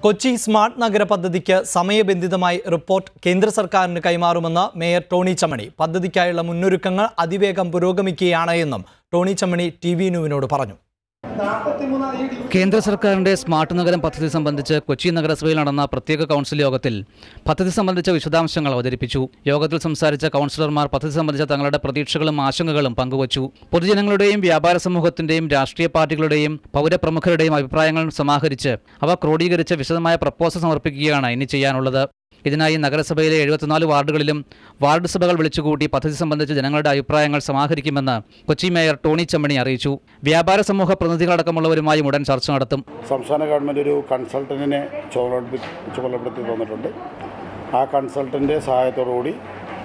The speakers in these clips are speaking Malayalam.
കൊച്ചി സ്മാർട്ട് നഗര പദ്ധതിക്ക് സമയബന്ധിതമായി റിപ്പോർട്ട് കേന്ദ്ര സർക്കാരിന് കൈമാറുമെന്ന് മേയർ ടോണി ചമ്മണി പദ്ധതിക്കായുള്ള മുന്നൊരുക്കങ്ങൾ അതിവേഗം പുരോഗമിക്കുകയാണ് എന്നും ടോണി ചമ്മണി ടി വി ന്യൂവിനോട് പറഞ്ഞു കേന്ദ്ര സർക്കാരിന്റെ സ്മാർട്ട് നഗരം പദ്ധതി സംബന്ധിച്ച് കൊച്ചി നഗരസഭയിൽ നടന്ന പ്രത്യേക കൗൺസിൽ യോഗത്തിൽ പദ്ധതി സംബന്ധിച്ച വിശദാംശങ്ങൾ അവതരിപ്പിച്ചു യോഗത്തിൽ സംസാരിച്ച കൗൺസിലർമാർ പദ്ധതി സംബന്ധിച്ച തങ്ങളുടെ പ്രതീക്ഷകളും ആശങ്കകളും പങ്കുവച്ചു പൊതുജനങ്ങളുടെയും വ്യാപാര സമൂഹത്തിന്റെയും രാഷ്ട്രീയ പാർട്ടികളുടെയും പൗരപ്രമുഖരുടെയും അഭിപ്രായങ്ങൾ സമാഹരിച്ച് അവ ക്രോഡീകരിച്ച് വിശദമായ പ്രപ്പോസൽ സമർപ്പിക്കുകയാണ് ഇനി ചെയ്യാനുള്ളത് ഇതിനായി നഗരസഭയിലെ എഴുപത്തിനാല് വാർഡുകളിലും വാർഡ് സഭകൾ വിളിച്ചുകൂട്ടി പദ്ധതി സംബന്ധിച്ച് ജനങ്ങളുടെ അഭിപ്രായങ്ങൾ സമാഹരിക്കുമെന്ന് കൊച്ചി മേയർ ടോണി ചമ്മണി അറിയിച്ചു വ്യാപാര സമൂഹ പ്രതിനിധികളടക്കമുള്ളവരുമായും ഉടൻ ചർച്ച നടത്തും സംസ്ഥാന ഗവൺമെൻറ് ഒരു കൺസൾട്ടൻറ്റിനെ ചുമതലപ്പെടുത്തി ചുമതലപ്പെടുത്തി തന്നിട്ടുണ്ട് ആ കൺസൾട്ടൻ്റെ സഹായത്തോടുകൂടി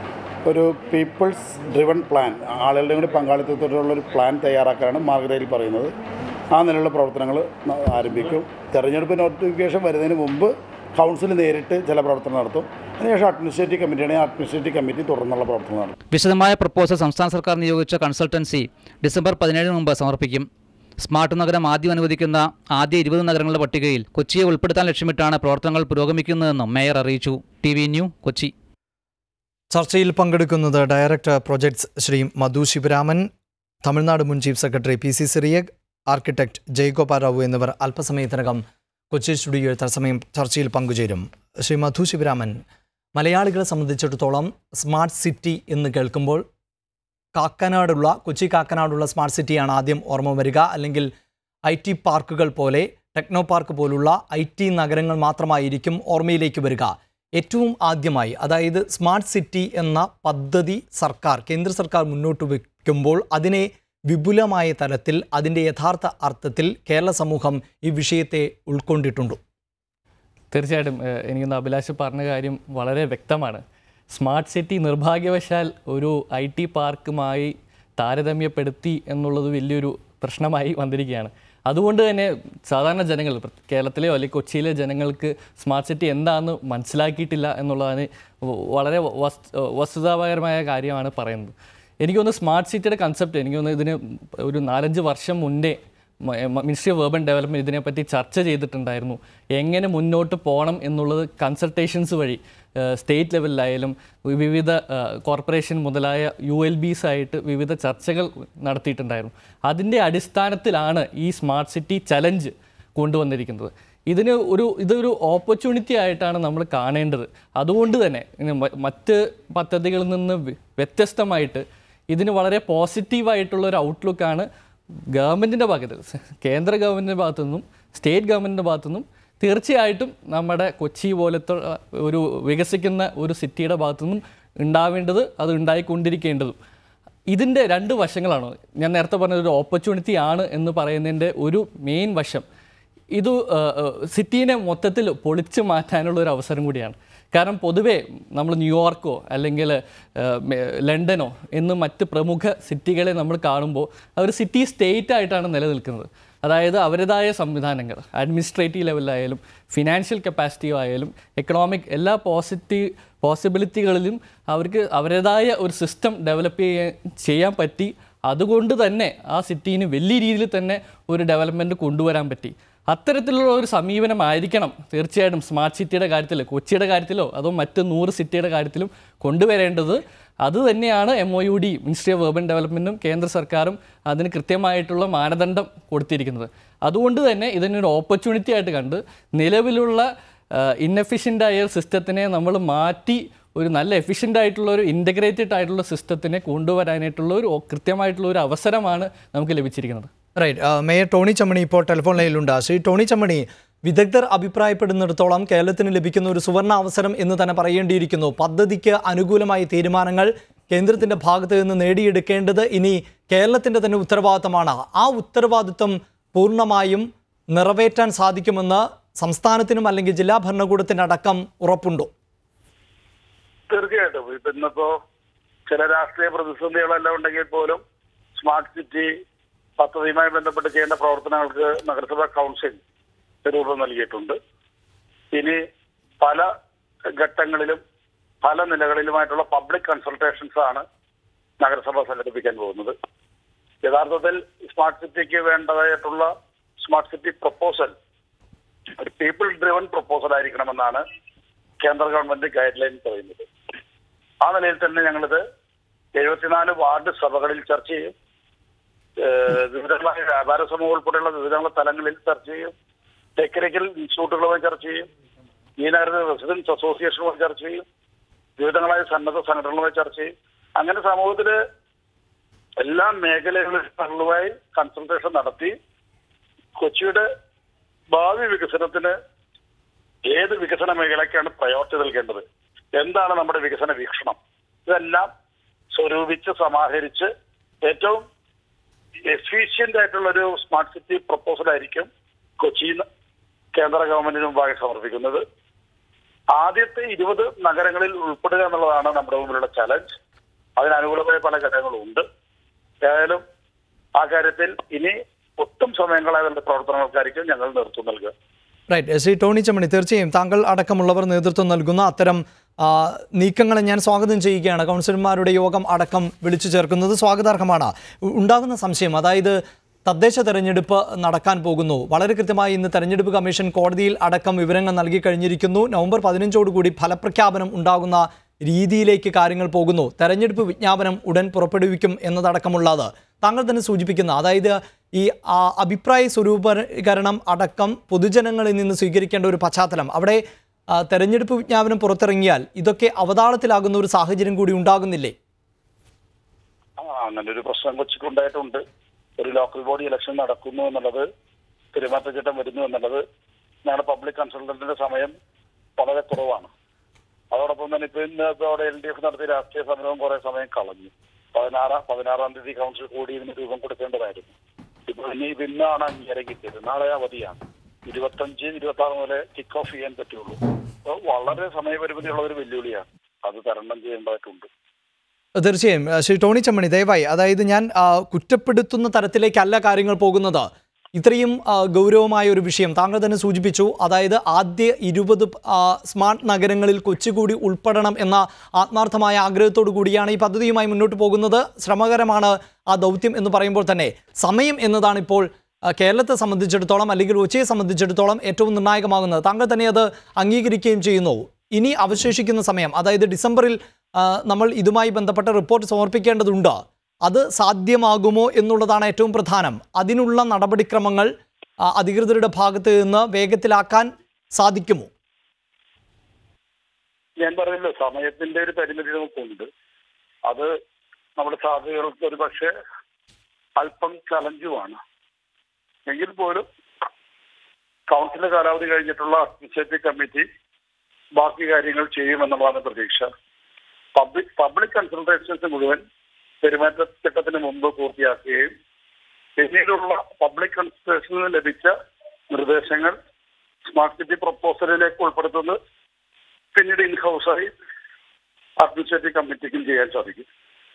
ഒരു പീപ്പിൾസ് ഡ്രിവൺ പ്ലാൻ ആളുകളുടെ കൂടി പങ്കാളിത്തത്തോടുള്ളൊരു പ്ലാൻ തയ്യാറാക്കാനാണ് മാർഗരയിൽ പറയുന്നത് ആ നിലയിലുള്ള പ്രവർത്തനങ്ങൾ ന- ആരംഭിക്കും തെരഞ്ഞെടുപ്പ് നോട്ടിഫിക്കേഷൻ വരുന്നതിന് മുമ്പ് കൗൺസിൽ നേരിട്ട് ചില പ്രവർത്തനം നടത്തും അതിനുശേഷം അഡ്മിനിസ്ട്രേറ്റീവ് കമ്മിറ്റിയാണെങ്കിൽ അഡ്മിനിസ്ട്രേറ്റീവ് കമ്മിറ്റി തുടർന്നുള്ള പ്രവർത്തനം നടത്തും വിശദമായ പ്രപ്പോസൽ സംസ്ഥാന സർക്കാർ നിയോഗിച്ച കൺസൾട്ടൻസി ഡിസംബർ പതിനേഴിന് മുമ്പ് സമർപ്പിക്കും സ്മാർട്ട് നഗരം ആദ്യം അനുവദിക്കുന്ന ആദ്യ ഇരുപത് നഗരങ്ങളുടെ പട്ടികയിൽ കൊച്ചിയെ ഉൾപ്പെടുത്താൻ ലക്ഷ്യമിട്ടാണ് പ്രവർത്തനങ്ങൾ പുരോഗമിക്കുന്നതെന്നും മേയർ അറിയിച്ചു ടി വി ന്യൂ കൊച്ചി ചർച്ചയിൽ പങ്കെടുക്കുന്നത് ഡയറക്ടർ പ്രൊജക്ട്സ് ശ്രീ മധു ശിവരാമൻ തമിഴ്നാട് മുൻ chief secretary P C Cyriac architect Jayagopal Rao എന്നിവർ അല്പസമയത്തിനകം കൊച്ചി സ്റ്റുഡിയോയിൽ തത്സമയം ചർച്ചയിൽ പങ്കുചേരും ശ്രീ മധു ശിവരാമൻ മലയാളികളെ സംബന്ധിച്ചിടത്തോളം സ്മാർട്ട് സിറ്റി എന്ന് കേൾക്കുമ്പോൾ കാക്കനാടുള്ള കൊച്ചി കാക്കനാടുള്ള സ്മാർട്ട് സിറ്റിയാണ് ആദ്യം ഓർമ്മ വരിക അല്ലെങ്കിൽ ഐ ടി പാർക്കുകൾ പോലെ ടെക്നോ പാർക്ക് പോലുള്ള ഐ ടി നഗരങ്ങൾ മാത്രമായിരിക്കും ഓർമ്മയിലേക്ക് വരിക ഏറ്റവും ആദ്യമായി അതായത് സ്മാർട്ട് സിറ്റി എന്ന പദ്ധതി സർക്കാർ കേന്ദ്ര സർക്കാർ മുന്നോട്ട് വയ്ക്കുമ്പോൾ അതിനെ വിപുലമായ തലത്തിൽ അതിൻ്റെ യഥാർത്ഥ അർത്ഥത്തിൽ കേരള സമൂഹം ഈ വിഷയത്തെ ഉൾക്കൊണ്ടിട്ടുണ്ടോ തീർച്ചയായിട്ടും ഏഹ് എനിക്കൊന്ന് അഭിലാഷ് പറഞ്ഞ കാര്യം വളരെ വ്യക്തമാണ് സ്മാർട്ട് സിറ്റി നിർഭാഗ്യവശാൽ ഒരു ഐ ടി പാർക്കുമായി താരതമ്യപ്പെടുത്തി എന്നുള്ളത് വലിയൊരു പ്രശ്നമായി വന്നിരിക്കുകയാണ് അതുകൊണ്ട് തന്നെ സാധാരണ ജനങ്ങൾ പ്ര- കേരളത്തിലെയോ അല്ലെങ്കിൽ കൊച്ചിയിലെ ജനങ്ങൾക്ക് സ്മാർട്ട് സിറ്റി എന്താണെന്ന് മനസ്സിലാക്കിയിട്ടില്ല എന്നുള്ളതാണ് വ- വളരെ വസ് വസ്തുതാപരമായ കാര്യമാണ് പറയുന്നത് എനിക്കൊന്ന് സ്മാർട്ട് സിറ്റിയുടെ കൺസെപ്റ്റ് എനിക്കൊന്ന് ഇതിന് ഒരു നാലഞ്ച് വർഷം മുന്നേ മിനിസ്ട്രി ഓഫ് urban ഡെവലപ്മെൻറ്റ് ഇതിനെപ്പറ്റി ചർച്ച ചെയ്തിട്ടുണ്ടായിരുന്നു എങ്ങനെ മുന്നോട്ട് പോകണം എന്നുള്ളത് കൺസൾട്ടേഷൻസ് വഴി സ്റ്റേറ്റ് ലെവലിലായാലും വിവിധ കോർപ്പറേഷൻ മുതലായ യു എൽ ബീസ് ആയിട്ട് വിവിധ ചർച്ചകൾ നടത്തിയിട്ടുണ്ടായിരുന്നു അതിൻ്റെ അടിസ്ഥാനത്തിലാണ് ഈ സ്മാർട്ട് സിറ്റി ചലഞ്ച് കൊണ്ടുവന്നിരിക്കുന്നത് ഇതിന് ഒരു ഇതൊരു ഓപ്പർച്യൂണിറ്റി ആയിട്ടാണ് നമ്മൾ കാണേണ്ടത് അതുകൊണ്ട് തന്നെ ഇനി മ- മറ്റ് പദ്ധതികളിൽ നിന്ന് വ്യ- വ്യത്യസ്തമായിട്ട് ഇതിന് വളരെ പോസിറ്റീവായിട്ടുള്ള ഒരു ഔട്ട്ലുക്കാണ് ഗവൺമെൻറ്റിൻ്റെ ഭാഗത്ത് സ- കേന്ദ്ര ഗവൺമെൻറ്റിൻ്റെ ഭാഗത്തു നിന്നും സ്റ്റേറ്റ് ഗവൺമെൻറ്റിൻ്റെ ഭാഗത്തു നിന്നും തീർച്ചയായിട്ടും നമ്മുടെ കൊച്ചി പോലത്തെ ഉള്ള ഒരു വികസിക്കുന്ന ഒരു സിറ്റിയുടെ ഭാഗത്തു നിന്നും ഉണ്ടാവേണ്ടത് അത് ഉണ്ടായിക്കൊണ്ടിരിക്കേണ്ടതും ഇതിൻ്റെ രണ്ട് വശങ്ങളാണ് ഞാൻ നേരത്തെ പറഞ്ഞ ഒരു ഓപ്പർച്യൂണിറ്റി ആണ് എന്ന് പറയുന്നതിൻ്റെ ഒരു മെയിൻ വശം ഇത് സിറ്റീനെ മൊത്തത്തിൽ പൊളിച്ചു മാറ്റാനുള്ള ഒരു അവസരം കൂടിയാണ് കാരണം പൊതുവേ നമ്മൾ ന്യൂയോർക്കോ അല്ലെങ്കിൽ ലണ്ടനോ എന്ന് മറ്റ് പ്രമുഖ സിറ്റികളെ നമ്മൾ കാണുമ്പോൾ അവർ സിറ്റി സ്റ്റേറ്റ് ആയിട്ടാണ് നിലനിൽക്കുന്നത് അതായത് അവരുടേതായ സംവിധാനങ്ങൾ അഡ്മിനിസ്ട്രേറ്റീവ് ലെവലിലായാലും ഫിനാൻഷ്യൽ കപ്പാസിറ്റി ആയാലും എക്കണോമിക് എല്ലാ പോസിറ്റീവ് പോസിബിലിറ്റികളിലും അവർക്ക് അവരുടേതായ ഒരു സിസ്റ്റം ഡെവലപ്പ് ചെയ്യാൻ ചെയ്യാൻ പറ്റി അതുകൊണ്ട് തന്നെ ആ സിറ്റീന് വലിയ രീതിയിൽ തന്നെ ഒരു ഡെവലപ്മെൻറ്റ് കൊണ്ടുവരാൻ പറ്റി അത്തരത്തിലുള്ള ഒരു സമീപനമായിരിക്കണം തീർച്ചയായിട്ടും സ്മാർട്ട് സിറ്റിയുടെ കാര്യത്തിൽ കൊച്ചിയുടെ കാര്യത്തിലോ അതോ മറ്റ് നൂറ് സിറ്റിയുടെ കാര്യത്തിലും കൊണ്ടുവരേണ്ടത് അത് തന്നെയാണ് M O U D ministry of urban ഡെവലപ്മെൻറ്റും കേന്ദ്ര സർക്കാരും അതിന് കൃത്യമായിട്ടുള്ള മാനദണ്ഡം കൊടുത്തിരിക്കുന്നത് അതുകൊണ്ട് തന്നെ ഇതിനൊരു ഓപ്പർച്യൂണിറ്റി ആയിട്ട് കണ്ട് നിലവിലുള്ള ഇന്നെഫിഷ്യൻ്റ് ആയ സിസ്റ്റത്തിനെ നമ്മൾ മാറ്റി ഒരു നല്ല എഫിഷ്യൻ്റ് ആയിട്ടുള്ള ഒരു ഇൻ്റഗ്രേറ്റഡ് ആയിട്ടുള്ള സിസ്റ്റത്തിനെ കൊണ്ടുവരാനായിട്ടുള്ള ഒരു കൃത്യമായിട്ടുള്ള ഒരു അവസരമാണ് നമുക്ക് ലഭിച്ചിരിക്കുന്നത് റൈറ്റ് മേയർ ടോണി ചമ്മണി ഇപ്പോൾ ടെലിഫോൺ ലൈനിലുണ്ട് ശ്രീ ടോണി ചമ്മണി വിദഗ്ധർ അഭിപ്രായപ്പെടുന്നിടത്തോളം കേരളത്തിന് ലഭിക്കുന്ന ഒരു സുവർണ അവസരം എന്ന് തന്നെ പറയേണ്ടിയിരിക്കുന്നു പദ്ധതിക്ക് അനുകൂലമായ തീരുമാനങ്ങൾ കേന്ദ്രത്തിന്റെ ഭാഗത്ത് നിന്ന് നേടിയെടുക്കേണ്ടത് ഇനി കേരളത്തിന്റെ തന്നെ ഉത്തരവാദിത്തമാണ് ആ ഉത്തരവാദിത്തം പൂർണ്ണമായും നിറവേറ്റാൻ സാധിക്കുമെന്ന് സംസ്ഥാനത്തിനും അല്ലെങ്കിൽ ജില്ലാ ഭരണകൂടത്തിനടക്കം ഉറപ്പുണ്ടോ തീർച്ചയായിട്ടും ഇപ്പൊ ഇന്നിപ്പോ ചില രാഷ്ട്രീയ പ്രതിസന്ധികളെല്ലാം ഉണ്ടെങ്കിൽ പോലും സ്മാർട്ട് സിറ്റി പദ്ധതിയുമായി ബന്ധപ്പെട്ട് ചെയ്യേണ്ട പ്രവർത്തനങ്ങൾക്ക് നഗരസഭാ കൗൺസിൽ രൂപം നൽകിയിട്ടുണ്ട് ഇനി പല ഘട്ടങ്ങളിലും പല നിലകളിലുമായിട്ടുള്ള പബ്ലിക് കൺസൾട്ടേഷൻസ് ആണ് നഗരസഭ സംഘടിപ്പിക്കാൻ പോകുന്നത് യഥാർത്ഥത്തിൽ സ്മാർട്ട് സിറ്റിക്ക് വേണ്ടതായിട്ടുള്ള സ്മാർട്ട് സിറ്റി പ്രപ്പോസൽ ഒരു പീപ്പിൾ ഡ്രിവൺ പ്രപ്പോസൽ ആയിരിക്കണമെന്നാണ് കേന്ദ്ര ഗവൺമെന്റ് ഗൈഡ് ലൈൻ പറയുന്നത് ആ നിലയിൽ തന്നെ ഞങ്ങളിത് എഴുപത്തിനാല് വാർഡ് സഭകളിൽ ചർച്ച ചെയ്യും ഏഹ് വിവിധങ്ങളായ വ്യാപാര സമൂഹം ഉൾപ്പെടെയുള്ള വിവിധങ്ങളെ തലങ്ങളിൽ ചർച്ച ചെയ്യും ടെക്നിക്കൽ ഇൻസ്റ്റിറ്റ്യൂട്ടുകളുമായി ചർച്ച ചെയ്യും ഈ നഗരത്തിലെ റെസിഡൻസ് അസോസിയേഷനുമായി ചർച്ച ചെയ്യും വിവിധങ്ങളായ സന്നദ്ധ സംഘടനകളുമായി ചർച്ച ചെയ്യും അങ്ങനെ സമൂഹത്തില് എല്ലാ മേഖലകളിലുമായി കൺസൾട്ടേഷൻ നടത്തി കൊച്ചിയുടെ ഭാവി വികസനത്തിന് ഏത് വികസന മേഖലയ്ക്കാണ് പ്രയോറിറ്റി നൽകേണ്ടത് എന്താണ് നമ്മുടെ വികസന വീക്ഷണം ഇതെല്ലാം സ്വരൂപിച്ച് സമാഹരിച്ച് ഏറ്റവും എഫീഷ്യന്റ് ആയിട്ടുള്ള ഒരു സ്മാർട്ട് സിറ്റി പ്രപ്പോസൽ ആയിരിക്കും കൊച്ചി കേന്ദ്ര ഗവൺമെന്റിന് മുമ്പാകെ സമർപ്പിക്കുന്നത് ആദ്യത്തെ ഇരുപത് നഗരങ്ങളിൽ ഉൾപ്പെടുക എന്നുള്ളതാണ് നമ്മുടെ മുമ്പിലുള്ള ചലഞ്ച് അതിനനുകൂലമായ പല ഘടകങ്ങളും ഉണ്ട് ഏതായാലും ആ കാര്യത്തിൽ ഇനി ഒട്ടും സമയം കളയാതെ പ്രവർത്തനങ്ങൾക്കായിരിക്കും ഞങ്ങൾ നേതൃത്വം നൽകുക റൈറ്റ് ശ്രീ ടോണി ചമ്മണി തീർച്ചയായും താങ്കൾ അടക്കമുള്ളവർ നേതൃത്വം നൽകുന്ന അത്തരം ആ, നീക്കങ്ങളെ ഞാൻ സ്വാഗതം ചെയ്യുകയാണ് കൗൺസിലർമാരുടെ യോഗം അടക്കം വിളിച്ചു ചേർക്കുന്നത് സ്വാഗതാർഹമാണ് ഉ- ഉണ്ടാകുന്ന സംശയം അതായത് തദ്ദേശ തെരഞ്ഞെടുപ്പ് നടക്കാൻ പോകുന്നു വളരെ കൃത്യമായി ഇന്ന് തെരഞ്ഞെടുപ്പ് കമ്മീഷൻ കോടതിയിൽ അടക്കം വിവരങ്ങൾ നൽകി കഴിഞ്ഞിരിക്കുന്നു നവംബർ പതിനഞ്ചോടുകൂടി ഫലപ്രഖ്യാപനം ഉണ്ടാകുന്ന രീതിയിലേക്ക് കാര്യങ്ങൾ പോകുന്നു തെരഞ്ഞെടുപ്പ് വിജ്ഞാപനം ഉടൻ പുറപ്പെടുവിക്കും എന്നതടക്കമുള്ളത് താങ്കൾ തന്നെ സൂചിപ്പിക്കുന്ന അതായത് ഈ ആ, അഭിപ്രായ സ്വരൂപീകരണം അടക്കം പൊതുജനങ്ങളിൽ നിന്ന് സ്വീകരിക്കേണ്ട ഒരു പശ്ചാത്തലം അവിടെ ആ, തെരഞ്ഞെടുപ്പ് വിജ്ഞാപനം പുറത്തിറങ്ങിയാൽ ഇതൊക്കെ അവതാളത്തിലാകുന്ന ഒരു സാഹചര്യം കൂടി ഉണ്ടാകുന്നില്ലേ ആ അങ്ങനെ ഒരു പ്രശ്നം കൊച്ചിക്ക് ഉണ്ടായിട്ടുണ്ട് ഒരു ലോക്കൽ ബോഡി ഇലക്ഷൻ നടക്കുന്നു എന്നുള്ളത് പെരുമാറ്റച്ചട്ടം വരുന്നു എന്നുള്ളത് ഞങ്ങളുടെ പബ്ലിക് കൺസൾട്ടന്റിന്റെ സമയം വളരെ കുറവാണ് അതോടൊപ്പം തന്നെ ഇപ്പൊ ഇന്ന് ഇപ്പൊ അവിടെ എൽ ഡി എഫ് നടത്തിയ രാഷ്ട്രീയ സമരവും കുറെ സമയം കളഞ്ഞു പതിനാറാം പതിനാറാം തീയതി കൗൺസിൽ കൂടി ഇതിന് രൂപം കൊടുക്കേണ്ടതായിരുന്നു ഇപ്പൊ ഇനി ഇപ്പൊ ഇന്നാണ് അംഗീകാരം കിട്ടിയത് നാളെ അവധിയാണ് ഇരുപത്തഞ്ച് ഇരുപത്തി ആറ് മുതലേ കിക്ക് ഓഫ് ചെയ്യാൻ പറ്റുള്ളൂ അപ്പൊ വളരെ സമയപരിമിതിയുള്ള ഒരു വെല്ലുവിളിയാണ് അത് തരണം ചെയ്യേണ്ടതായിട്ടുണ്ട് തീർച്ചയായും ആ, ശ്രീ ടോണി ചമ്മണി ദയവായി അതായത് ഞാൻ ആ, കുറ്റപ്പെടുത്തുന്ന തരത്തിലേക്കല്ല കാര്യങ്ങൾ പോകുന്നത് ഇത്രയും ആ, ഗൗരവമായ ഒരു വിഷയം താങ്കൾ തന്നെ സൂചിപ്പിച്ചു അതായത് ആദ്യ ഇരുപത് സ്മാർട്ട് നഗരങ്ങളിൽ കൊച്ചി കൂടി ഉൾപ്പെടണം എന്ന ആത്മാർത്ഥമായ ആഗ്രഹത്തോടു കൂടിയാണ് ഈ പദ്ധതിയുമായി മുന്നോട്ട് പോകുന്നത് ശ്രമകരമാണ് ആ ദൗത്യം എന്ന് പറയുമ്പോൾ തന്നെ സമയം എന്നതാണ് ഇപ്പോൾ ആ, കേരളത്തെ സംബന്ധിച്ചിടത്തോളം അല്ലെങ്കിൽ കൊച്ചിയെ സംബന്ധിച്ചിടത്തോളം ഏറ്റവും നിർണായകമാകുന്നത് താങ്കൾ തന്നെ അത് അംഗീകരിക്കുകയും ചെയ്യുന്നു ഇനി അവശേഷിക്കുന്ന സമയം അതായത് ഡിസംബറിൽ ആ, നമ്മൾ ഇതുമായി ബന്ധപ്പെട്ട റിപ്പോർട്ട് സമർപ്പിക്കേണ്ടതുണ്ട് അത് സാധ്യമാകുമോ എന്നുള്ളതാണ് ഏറ്റവും പ്രധാനം അതിനുള്ള നടപടിക്രമങ്ങൾ ആ, അധികൃതരുടെ ഭാഗത്ത് നിന്ന് വേഗത്തിലാക്കാൻ സാധിക്കുമോ ഞാൻ പറഞ്ഞല്ലോ സമയത്തിന്റെ ഒരു പരിമിതി നമുക്കുണ്ട് അത് നമ്മുടെ സാധ്യതകൾക്ക് ഒരു പക്ഷേ അല്പം ചലഞ്ചുമാണ് എങ്കിൽ പോലും കൗൺസിലിന്റെ കാലാവധി കഴിഞ്ഞിട്ടുള്ള അഡ്മിനിസ്ട്രേറ്റീവ് കമ്മിറ്റി ബാക്കി കാര്യങ്ങൾ ചെയ്യുമെന്നുള്ളതാണ് പ്രതീക്ഷ പബ്ലിക് പബ്ലിക് കൺസൾട്ടേഷൻസ് മുഴുവൻ പെരുമാറ്റച്ചട്ടത്തിന് മുമ്പ് പൂർത്തിയാക്കുകയും പിന്നീടുള്ള പബ്ലിക് കൺസൾട്ടേഷനിൽ നിന്ന് ലഭിച്ച നിർദ്ദേശങ്ങൾ സ്മാർട്ട് സിറ്റി പ്രപ്പോസലിലേക്ക് ഉൾപ്പെടുത്തുന്നത് പിന്നീട് ഇൻ ഹൗസായി അഡ്മിനിസ്ട്രേറ്റീവ് കമ്മിറ്റിക്കും ചെയ്യാൻ സാധിക്കും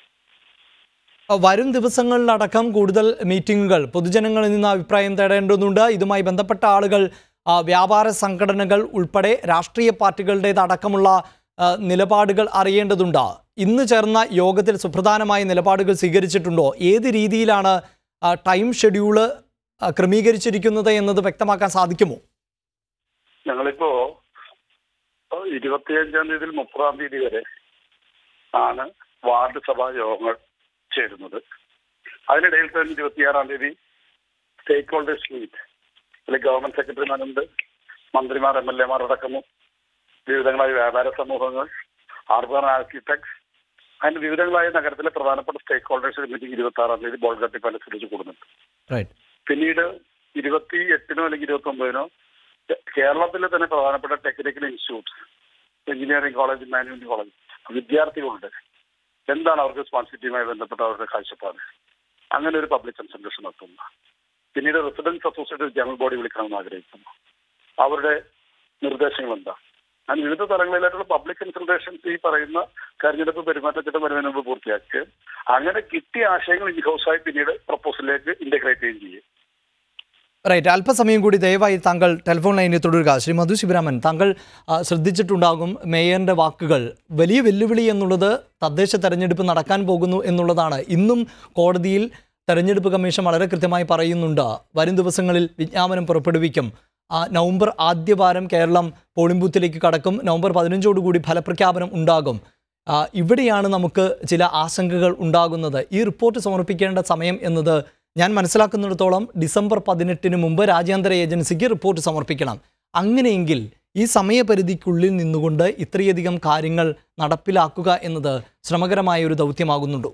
ആ, വരും ദിവസങ്ങളിലടക്കം കൂടുതൽ മീറ്റിങ്ങുകൾ പൊതുജനങ്ങളിൽ നിന്ന് അഭിപ്രായം തേടേണ്ടതുണ്ട് ഇതുമായി ബന്ധപ്പെട്ട ആളുകൾ ആ, വ്യാപാര സംഘടനകൾ ഉൾപ്പെടെ രാഷ്ട്രീയ പാർട്ടികളുടേതടക്കമുള്ള ആ, നിലപാടുകൾ അറിയേണ്ടതുണ്ട് ഇന്ന് ചേർന്ന യോഗത്തിൽ സുപ്രധാനമായ നിലപാടുകൾ സ്വീകരിച്ചിട്ടുണ്ടോ ഏത് രീതിയിലാണ് ആ, ടൈം ഷെഡ്യൂള് ആ, ക്രമീകരിച്ചിരിക്കുന്നത് എന്നത് വ്യക്തമാക്കാൻ സാധിക്കുമോ ഞങ്ങളിപ്പോ ഇരുപത്തിയഞ്ചാം തീയതി മുപ്പതാം തീയതി വരെ ആണ് വാർഡ് സഭാ യോഗങ്ങൾ ചേരുന്നത് അതിനിടയിൽ തന്നെ ഇരുപത്തിയാറാം തീയതി സ്റ്റേക്ക് ഹോൾഡേഴ്സ് മീറ്റ് അതിൽ ഗവൺമെന്റ് സെക്രട്ടറിമാരുണ്ട് മന്ത്രിമാർ എം എൽ എമാർ അടക്കുന്നു വിവിധങ്ങളായ വ്യാപാര സമൂഹങ്ങൾ ആർബൻ ആർക്കിടെക്ട്സ് അങ്ങനെ വിവിധങ്ങളായ നഗരത്തിലെ പ്രധാനപ്പെട്ട സ്റ്റേക്ക് ഹോൾഡേഴ്സ് മീറ്റിംഗ് ഇരുപത്തി ആറാം തീയതി ബോൾഗട്ടി പാലസ് വെച്ച് കൂടുന്നുണ്ട് റൈറ്റ് പിന്നീട് ഇരുപത്തി എട്ടിനോ അല്ലെങ്കിൽ ഇരുപത്തി ഒമ്പതിനോ കേരളത്തിലെ തന്നെ പ്രധാനപ്പെട്ട technical institutes engineering college management college വിദ്യാർത്ഥികളുണ്ട് എന്താണ് അവർക്ക് സ്മാർട്ട് സിറ്റിയുമായി ബന്ധപ്പെട്ട അവരുടെ കാഴ്ചപ്പാട് അങ്ങനെ ഒരു പബ്ലിക് കൺസൾട്ടേഷൻ നടത്തുന്നു പിന്നീട് റെസിഡൻസ് അസോസിയേഷൻ ജനറൽ ബോഡി വിളിക്കണമെന്ന് ആഗ്രഹിക്കുന്നു അവരുടെ നിർദ്ദേശങ്ങൾ എന്താ അങ്ങനെ വിവിധ തലങ്ങളിലായിട്ടുള്ള പബ്ലിക് കൺസൾട്ടേഷൻസ് ഈ പറയുന്ന തെരഞ്ഞെടുപ്പ് പെരുമാറ്റച്ചട്ടം വരുന്നതിന് മുമ്പ് പൂർത്തിയാക്കുകയും അങ്ങനെ കിട്ടിയ ആശയങ്ങൾ ഇൻ ഹൗസായി പിന്നീട് പ്രപ്പോസലിലേക്ക് ഇന്റഗ്രേറ്റ് ചെയ്യുകയും ചെയ്യും റൈറ്റ് അല്പസമയം കൂടി ദയവായി താങ്കൾ ടെലിഫോൺ ലൈനിൽ തുടരുക ശ്രീ മധു ശിവരാമൻ താങ്കൾ ആ, ശ്രദ്ധിച്ചിട്ടുണ്ടാകും മേയറിൻ്റെ വാക്കുകൾ വലിയ വെല്ലുവിളി എന്നുള്ളത് തദ്ദേശ തെരഞ്ഞെടുപ്പ് നടക്കാൻ പോകുന്നു എന്നുള്ളതാണ് ഇന്നും കോടതിയിൽ തെരഞ്ഞെടുപ്പ് കമ്മീഷൻ വളരെ കൃത്യമായി പറയുന്നുണ്ട് വരും ദിവസങ്ങളിൽ വിജ്ഞാപനം പുറപ്പെടുവിക്കും ആ, നവംബർ ആദ്യവാരം കേരളം പോളിംഗ് ബൂത്തിലേക്ക് കടക്കും നവംബർ പതിനഞ്ചോടുകൂടി ഫലപ്രഖ്യാപനം ഉണ്ടാകും ആ, ഇവിടെയാണ് നമുക്ക് ചില ആശങ്കകൾ ഉണ്ടാകുന്നത് ഈ റിപ്പോർട്ട് സമർപ്പിക്കേണ്ട സമയം എന്നത് ഞാൻ മനസ്സിലാക്കുന്നിടത്തോളം ഡിസംബർ പതിനെട്ടിന് മുമ്പ് രാജ്യാന്തര ഏജൻസിക്ക് റിപ്പോർട്ട് സമർപ്പിക്കണം അങ്ങനെയെങ്കിൽ ഈ സമയപരിധിക്കുള്ളിൽ നിന്നുകൊണ്ട് ഇത്രയധികം കാര്യങ്ങൾ നടപ്പിലാക്കുക എന്നത് ശ്രമകരമായ ഒരു ദൗത്യമാകുന്നുണ്ടോ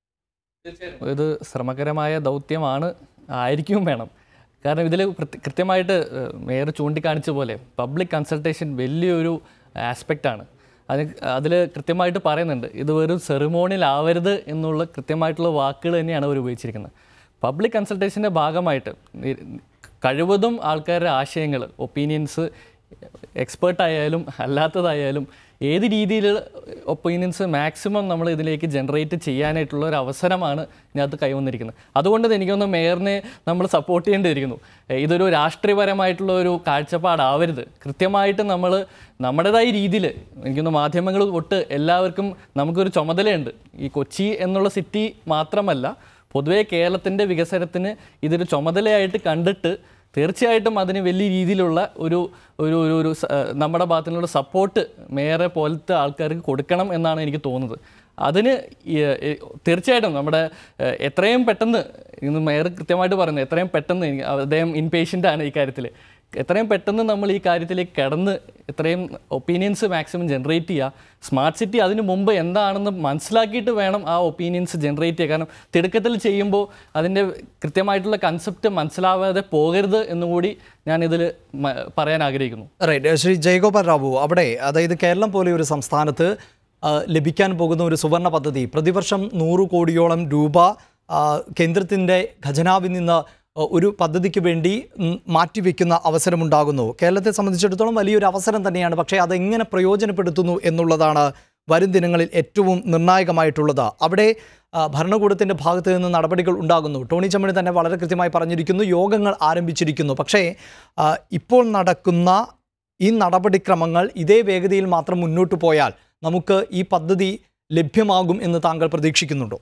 ഇത് ശ്രമകരമായ ദൗത്യമാണ് ആയിരിക്കും വേണം കാരണം ഇതിൽ കൃത്യമായിട്ട് ഏഹ്, മേയർ ചൂണ്ടിക്കാണിച്ച പോലെ പബ്ലിക് കൺസൾട്ടേഷൻ വലിയൊരു ആസ്പെക്റ്റാണ് അത് അതിൽ കൃത്യമായിട്ട് പറയുന്നുണ്ട് ഇത് വെറും സെറിമോണിയിൽ ആവരുത് എന്നുള്ള കൃത്യമായിട്ടുള്ള വാക്കുകൾ തന്നെയാണ് അവർ ഉപയോഗിച്ചിരിക്കുന്നത് പബ്ലിക് കൺസൾട്ടേഷൻ്റെ ഭാഗമായിട്ട് ഈ കഴിവതും ആൾക്കാരുടെ ആശയങ്ങൾ ഒപ്പീനിയൻസ് എക്സ്പേർട്ടായാലും അല്ലാത്തതായാലും ഏത് രീതിയിലുള്ള ഒപ്പീനിയൻസ് മാക്സിമം നമ്മൾ ഇതിലേക്ക് ജനറേറ്റ് ചെയ്യാനായിട്ടുള്ള ഒരു അവസരമാണ് ഇതിനകത്ത് കൈവന്നിരിക്കുന്നത് അതുകൊണ്ട് തന്നെ എനിക്കൊന്ന് മേയറിനെ നമ്മൾ സപ്പോർട്ട് ചെയ്യേണ്ടിയിരിക്കുന്നു ഏഹ് ഇതൊരു രാഷ്ട്രീയപരമായിട്ടുള്ള ഒരു കാഴ്ചപ്പാടാവരുത് കൃത്യമായിട്ട് നമ്മൾ നമ്മുടേതായ രീതിയിൽ എനിക്കൊന്ന് മാധ്യമങ്ങൾ തൊട്ട് എല്ലാവർക്കും നമുക്കൊരു ചുമതലയുണ്ട് ഈ കൊച്ചി എന്നുള്ള സിറ്റി മാത്രമല്ല പൊതുവേ കേരളത്തിൻ്റെ വികസനത്തിന് ഇതൊരു ചുമതലയായിട്ട് കണ്ടിട്ട് തീർച്ചയായിട്ടും അതിന് വലിയ രീതിയിലുള്ള ഒരു ഒരു ഒരു ഒരു സ- ഏഹ് നമ്മുടെ ഭാഗത്തു നിന്നുള്ള സപ്പോർട്ട് മേയറെ പോലത്തെ ആൾക്കാർക്ക് കൊടുക്കണം എന്നാണ് എനിക്ക് തോന്നുന്നത് അതിന് ഈ, ഏഹ്, തീർച്ചയായിട്ടും നമ്മുടെ ഏഹ്, എത്രയും പെട്ടെന്ന് ഇന്ന് മേയർ കൃത്യമായിട്ട് പറയുന്നത് എത്രയും പെട്ടെന്ന് എനിക്ക് അദ്ദേഹം ഇൻപേഷ്യൻ്റ് ആണ് ഈ കാര്യത്തിൽ എത്രയും പെട്ടെന്ന് നമ്മൾ ഈ കാര്യത്തിലേക്ക് കിടന്ന് എത്രയും ഒപ്പീനിയൻസ് മാക്സിമം ജനറേറ്റ് ചെയ്യുക സ്മാർട്ട് സിറ്റി അതിന് മുമ്പ് എന്താണെന്ന് മനസ്സിലാക്കിയിട്ട് വേണം ആ ഒപ്പീനിയൻസ് ജനറേറ്റ് ചെയ്യുക കാരണം തിടുക്കത്തിൽ ചെയ്യുമ്പോൾ അതിൻ്റെ കൃത്യമായിട്ടുള്ള കൺസെപ്റ്റ് മനസ്സിലാവാതെ പോകരുത് എന്നുകൂടി ഞാനിതിൽ പറയാൻ ആഗ്രഹിക്കുന്നു റൈറ്റ് ശ്രീ ജയഗോപാൽ റാവു അവിടെ അതായത് കേരളം പോലെ ഒരു സംസ്ഥാനത്ത് ആ, ലഭിക്കാൻ പോകുന്ന ഒരു സുവർണ പദ്ധതി പ്രതിവർഷം നൂറ് കോടിയോളം രൂപ കേന്ദ്രത്തിൻ്റെ ഖജനാവിൽ നിന്ന് ആ, ഒരു പദ്ധതിക്ക് വേണ്ടി ഉം, മാറ്റിവെക്കുന്ന അവസരമുണ്ടാകുന്നു കേരളത്തെ സംബന്ധിച്ചിടത്തോളം വലിയൊരു അവസരം തന്നെയാണ് പക്ഷേ അതെങ്ങനെ പ്രയോജനപ്പെടുത്തുന്നു എന്നുള്ളതാണ് വരും ദിനങ്ങളിൽ ഏറ്റവും നിർണായകമായിട്ടുള്ളത് അവിടെ ആ, ഭരണകൂടത്തിൻ്റെ ഭാഗത്ത് നിന്ന് നടപടികൾ ഉണ്ടാകുന്നു ടോണി ചമ്മണി തന്നെ വളരെ കൃത്യമായി പറഞ്ഞിരിക്കുന്നു യോഗങ്ങൾ ആരംഭിച്ചിരിക്കുന്നു പക്ഷേ ആ, ഇപ്പോൾ നടക്കുന്ന ഈ നടപടിക്രമങ്ങൾ ഇതേ വേഗതയിൽ മാത്രം മുന്നോട്ട് പോയാൽ നമുക്ക് ഈ പദ്ധതി ലഭ്യമാകും എന്ന് താങ്കൾ പ്രതീക്ഷിക്കുന്നുണ്ടോ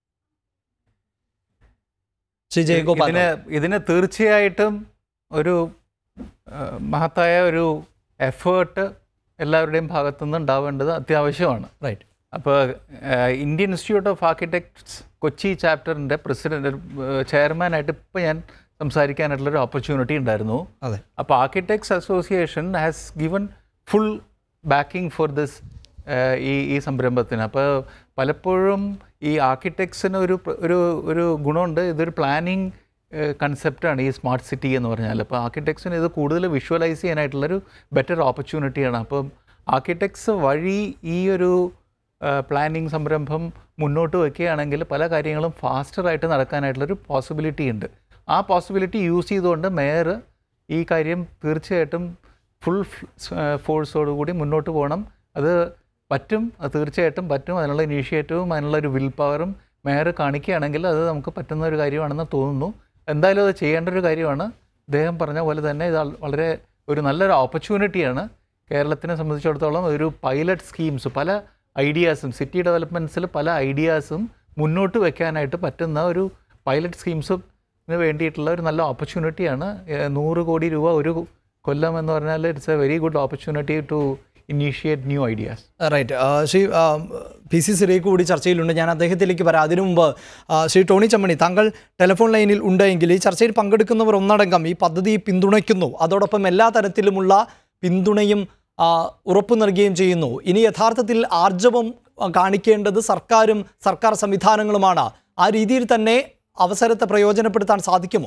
ശ്രീ ജയഗോപാൽ ഇതിന് ഇതിന് തീർച്ചയായിട്ടും ഒരു ആ, മഹത്തായ ഒരു എഫേർട്ട് എല്ലാവരുടെയും ഭാഗത്തുനിന്ന് ഉണ്ടാവേണ്ടത് അത്യാവശ്യമാണ് റൈറ്റ് അപ്പോൾ Indian Institute of Architects Kochi ചാപ്റ്ററിൻ്റെ പ്രസിഡന്റ് ചെയർമാനായിട്ട് ഇപ്പോൾ ഞാൻ സംസാരിക്കാനായിട്ടുള്ളൊരു ഓപ്പർച്യൂണിറ്റി ഉണ്ടായിരുന്നു അതെ അപ്പോൾ architects association has given full backing for this ഈ ഈ സംരംഭത്തിന് അപ്പോൾ പലപ്പോഴും ഈ ആർക്കിടെക്ട്സിന് ഒരു പ്ര- ഒരു ഒരു ഗുണമുണ്ട് ഇതൊരു പ്ലാനിങ് കൺസെപ്റ്റാണ് ഈ സ്മാർട്ട് സിറ്റി എന്ന് പറഞ്ഞാൽ അപ്പോൾ ആർക്കിടെക്ട്സിന് ഇത് കൂടുതൽ വിഷ്വലൈസ് ചെയ്യാനായിട്ടുള്ളൊരു ബെറ്റർ ഓപ്പർച്യൂണിറ്റിയാണ് അപ്പം ആർക്കിടെക്ട്സ് വഴി ഈ ഒരു പ്ലാനിങ് സംരംഭം മുന്നോട്ട് വയ്ക്കുകയാണെങ്കിൽ പല കാര്യങ്ങളും ഫാസ്റ്ററായിട്ട് നടക്കാനായിട്ടുള്ളൊരു പോസിബിലിറ്റി ഉണ്ട് ആ പോസിബിലിറ്റി യൂസ് ചെയ്തുകൊണ്ട് മേയർ ഈ കാര്യം തീർച്ചയായിട്ടും ഫുൾ ഫോഴ്സോടുകൂടി മുന്നോട്ട് പോകണം അത് പറ്റും അത് തീർച്ചയായിട്ടും പറ്റും അതിനുള്ള ഇനീഷ്യേറ്റീവും അതിനുള്ള ഒരു വിൽ പവറും മേയർ കാണിക്കുകയാണെങ്കിൽ അത് നമുക്ക് പറ്റുന്ന ഒരു കാര്യമാണെന്ന് തോന്നുന്നു എന്തായാലും അത് ചെയ്യേണ്ട ഒരു കാര്യമാണ് അദ്ദേഹം പറഞ്ഞ പോലെ തന്നെ ഇത് വളരെ ഒരു നല്ലൊരു ഓപ്പർച്യൂണിറ്റിയാണ് കേരളത്തിനെ സംബന്ധിച്ചിടത്തോളം ഒരു പൈലറ്റ് സ്കീംസ് പല ഐഡിയാസും സിറ്റി ഡെവലപ്മെൻറ്റ്സിൽ പല ഐഡിയാസും മുന്നോട്ട് വെക്കാനായിട്ട് പറ്റുന്ന ഒരു പൈലറ്റ് സ്കീംസിന് വേണ്ടിയിട്ടുള്ള ഒരു നല്ല ഓപ്പർച്യൂണിറ്റിയാണ് ഏഹ് നൂറ് കോടി രൂപ ഒരു കൊല്ലം എന്ന് പറഞ്ഞാൽ it's a very good opportunity to initiate new ideas right Shri ആ, പി സി സിറിയക്ക് കൂടി ചർച്ചയിലുണ്ട് ഞാൻ അദ്ദേഹത്തിലേക്ക് വരാം അതിനു മുമ്പ് ആ, ശ്രീ ടോണി ചമ്മണി താങ്കൾ ടെലിഫോൺ ലൈനിൽ ഉണ്ടെങ്കിൽ ഈ ചർച്ചയിൽ പങ്കെടുക്കുന്നവർ ഒന്നടങ്കം ഈ പദ്ധതി പിന്തുണയ്ക്കുന്നു അതോടൊപ്പം എല്ലാ തരത്തിലുമുള്ള പിന്തുണയും ആ, ഉറപ്പു നൽകുകയും ചെയ്യുന്നു ഇനി യഥാർത്ഥത്തിൽ ആർജവം ആ, കാണിക്കേണ്ടത് സർക്കാരും സർക്കാർ സംവിധാനങ്ങളുമാണ് ആ രീതിയിൽ തന്നെ അവസരത്തെ പ്രയോജനപ്പെടുത്താൻ സാധിക്കുമോ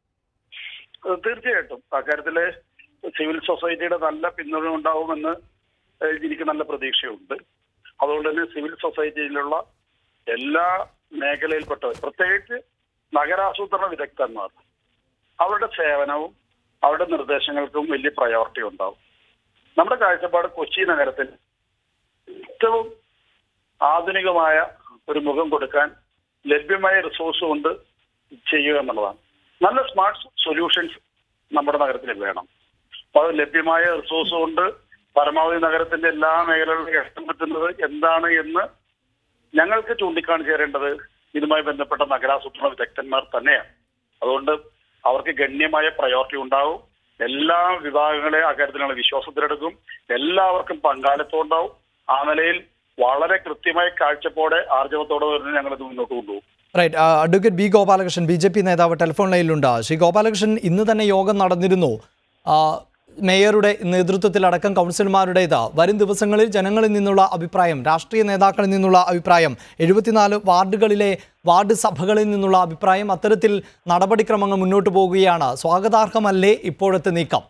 ഏഹ് തീർച്ചയായിട്ടും അക്കാര്യത്തില് സിവിൽ സൊസൈറ്റിയുടെ നല്ല പിന്തുണ ഉണ്ടാവുമെന്ന് ഏഹ് എനിക്ക് നല്ല പ്രതീക്ഷയുണ്ട് അതുകൊണ്ട് തന്നെ സിവിൽ സൊസൈറ്റിയിലുള്ള എല്ലാ മേഖലയിൽപ്പെട്ടവർ പ്രത്യേകിച്ച് നഗരാസൂത്രണ വിദഗ്ധന്മാർ അവരുടെ സേവനവും അവരുടെ നിർദ്ദേശങ്ങൾക്കും വലിയ പ്രയോറിറ്റി ഉണ്ടാവും നമ്മുടെ കാഴ്ചപ്പാട് കൊച്ചി നഗരത്തിൽ ഏറ്റവും ആധുനികമായ ഒരു മുഖം കൊടുക്കാൻ ലഭ്യമായ റിസോഴ്സ് കൊണ്ട് ചെയ്യുക എന്നുള്ളതാണ് നല്ല സ്മാർട്ട് സൊല്യൂഷൻസ് നമ്മുടെ നഗരത്തിൽ വേണം അപ്പോൾ അത് ലഭ്യമായ റിസോഴ്സ് കൊണ്ട് പരമാവധി നഗരത്തിന്റെ എല്ലാ മേഖലകളിലും എത്താൻ പറ്റുന്നത് എന്താണ് എന്ന് ഞങ്ങൾക്ക് ചൂണ്ടിക്കാണിച്ചു തരേണ്ടത് ഇതുമായി ബന്ധപ്പെട്ട നഗരാസൂത്രണ വിദഗ്ധന്മാർ തന്നെയാണ് അതുകൊണ്ട് അവർക്ക് ഗണ്യമായ പ്രയോറിറ്റി ഉണ്ടാവും എല്ലാ വിഭാഗങ്ങളെ അക്കാര്യത്തിലുള്ള വിശ്വാസത്തിലെടുക്കും എല്ലാവർക്കും പങ്കാളിത്തം ഉണ്ടാവും ആ നിലയിൽ വളരെ കൃത്യമായ കാഴ്ചപ്പോടെ ആർജവത്തോടെ തന്നെ ഞങ്ങൾ ഇത് മുന്നോട്ട് കൊണ്ടുപോകും right advocate B Gopalakrishnan B J P നേതാവ് ടെലിഫോൺ ലൈനിലുണ്ട് ശ്രീ ഗോപാലകൃഷ്ണൻ ഇന്ന് തന്നെ യോഗം നടന്നിരുന്നു ആ, മേയറുടെ നേതൃത്വത്തിലടക്കം കൗൺസിലർമാരുടേത് വരും ദിവസങ്ങളിൽ ജനങ്ങളിൽ നിന്നുള്ള അഭിപ്രായം രാഷ്ട്രീയ നേതാക്കളിൽ നിന്നുള്ള അഭിപ്രായം എഴുപത്തിനാല് വാർഡുകളിലെ വാർഡ് സഭകളിൽ നിന്നുള്ള അഭിപ്രായം അത്തരത്തിൽ നടപടിക്രമങ്ങൾ മുന്നോട്ട് പോകുകയാണ് സ്വാഗതാർഹമല്ലേ ഇപ്പോഴത്തെ നീക്കം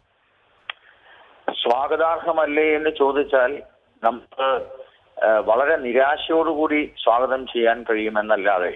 സ്വാഗതാർഹമല്ലേ എന്ന് ചോദിച്ചാൽ നമുക്ക് ആ, വളരെ നിരാശയോടുകൂടി സ്വാഗതം ചെയ്യാൻ കഴിയുമെന്നല്ലാതെ